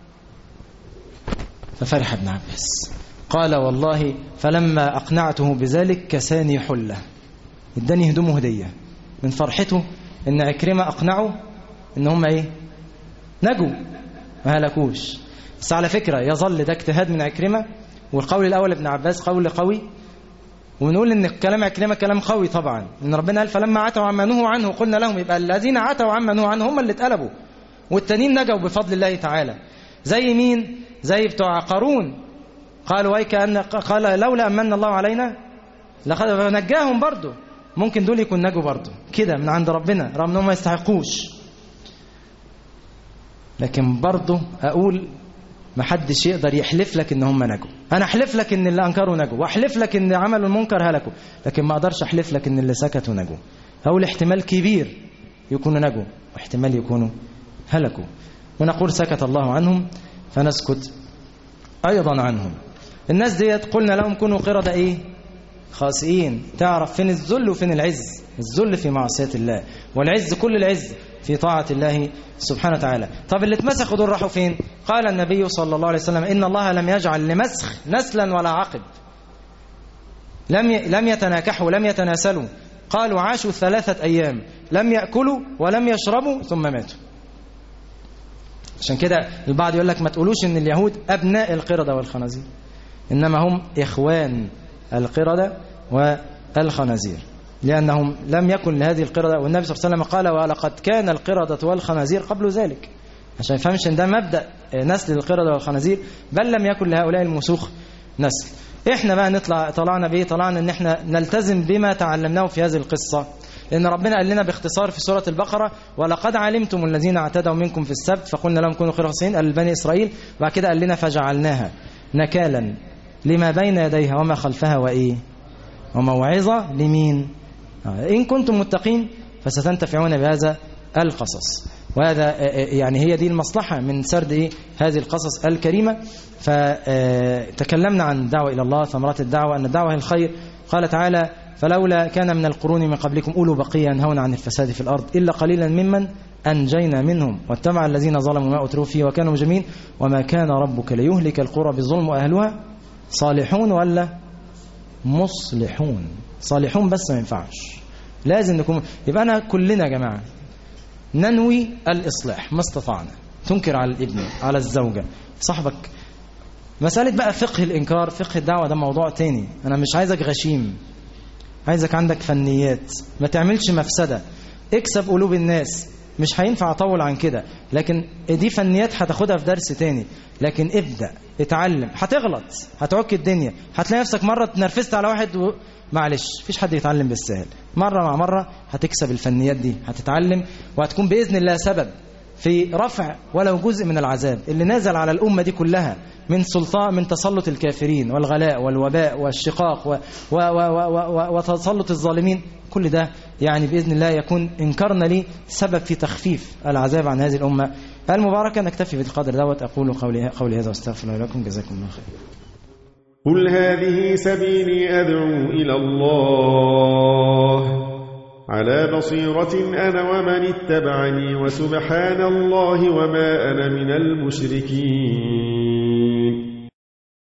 ففرح ابن عباس قال والله فلما أقنعته بذلك كساني حلة اداني هدومه هدية من فرحته ان عكرمة أقنعه ان هم ايه نجوا ما هلكوش بس على فكرة يظل ده اجتهاد من عكرمة والقول الأول ابن عباس قول قوي ونقول ان كلام عكرمة كلام قوي طبعا ان ربنا قال فلما عتوا عما نهوا عنه قلنا لهم يبقى الذين عتوا عما نهوا عنه هم اللي اتقلبوا والتانيين نجوا بفضل الله تعالى زي مين زي بتوع قارون قالوا ويك أن قال لولا أمن الله علينا لقد نجاهم برضه ممكن دول يكون نجوا برضه كده من عند ربنا رغم انهم ما يستحقوش لكن برضه اقول ما حدش يقدر يحلف لك ان هم نجوا انا احلف لك ان اللي انكروا نجوا واحلف لك ان عملوا المنكر هلكوا لكن ما اقدرش احلف لك ان اللي سكتوا نجوا اقول احتمال كبير يكونوا نجوا واحتمال يكونوا هلكوا ونقول سكت الله عنهم فنسكت ايضا عنهم الناس ديت قلنا لهم كونوا قردة ايه خاسئين تعرف فين الذل وفين العز الذل في معصية الله والعز كل العز في طاعة الله سبحانه وتعالى طب اللي اتمسخوا دول راحوا فين قال النبي صلى الله عليه وسلم إن الله لم يجعل لمسخ نسلا ولا عقب لم لم يتناكحوا لم يتناسلوا قالوا عاشوا ثلاثة أيام لم يأكلوا ولم يشربوا ثم ماتوا عشان كده البعض يقول لك ما تقولوش ان اليهود أبناء القردة والخنازير إنما هم إخوان القردة والخنازير لأنهم لم يكن لهذه القردة والنبي صلى الله عليه وسلم قال ولقد كان القردة والخنازير قبل ذلك عشان يفهمش ان ده مبدأ نسل القردة والخنازير بل لم يكن لهؤلاء المسوخ نسل احنا بقى نطلع طلعنا بايه طلعنا ان احنا نلتزم بما تعلمناه في هذه القصة لأن ربنا قال لنا باختصار في سورة البقرة ولقد علمتم الذين اعتدوا منكم في السبت فقلنا لهم كونوا خير خاسئين قال بني إسرائيل وبعد كده قال لنا فجعلناها نكالا لما بين يديها وما خلفها وإيه وموعظة لمين إن كنتم متقين فستنتفعون بهذا القصص وهذا يعني هي دي المصلحة من سرد إيه هذه القصص الكريمة فتكلمنا عن الدعوة إلى الله ثمرات الدعوة أن الدعوة هي الخير قال تعالى فلولا كان من القرون من قبلكم أولو بقية ينهون عن الفساد في الأرض إلا قليلا ممن أنجينا منهم واتبع الذين ظلموا ما أتروا فيه وكانوا مجرمين وما كان ربك ليهلك القرى بالظلم وأهلها صالحون ولا مصلحون صالحون بس ما ينفعش لازم نكون يبقى أنا كلنا يا جماعة ننوي الإصلاح ما استطعنا تنكر على الابن على الزوجة صاحبك مسألة بقى فقه الإنكار فقه الدعوة ده موضوع تاني أنا مش عايزك غشيم عايزك عندك فنيات ما تعملش مفسدة اكسب قلوب الناس مش هينفع اطول عن كده لكن دي فنيات هتاخدها في درس تاني لكن ابدأ اتعلم هتغلط هتعك الدنيا هتلاقي نفسك مرة اتنرفزت على واحد و... معلش مفيش حد يتعلم بالسهل مرة مع مرة هتكسب الفنيات دي هتتعلم وهتكون بإذن الله سبب في رفع ولو جزء من العذاب اللي نازل على الأمة دي كلها من سلطان من تسلط الكافرين والغلاء والوباء والشقاق و و و و وتسلط الظالمين كل ده يعني بإذن الله يكون إنكارنا لي سبب في تخفيف العذاب عن هذه الأمة المباركة نكتفي بالقدر دوت أقول قولي, قولي هذا واستغفر الله لكم جزاكم الله خير قل هذه سبيلي أدعو إلى الله على بصيرة أنا ومن اتبعني وسبحان الله وما أنا من المشركين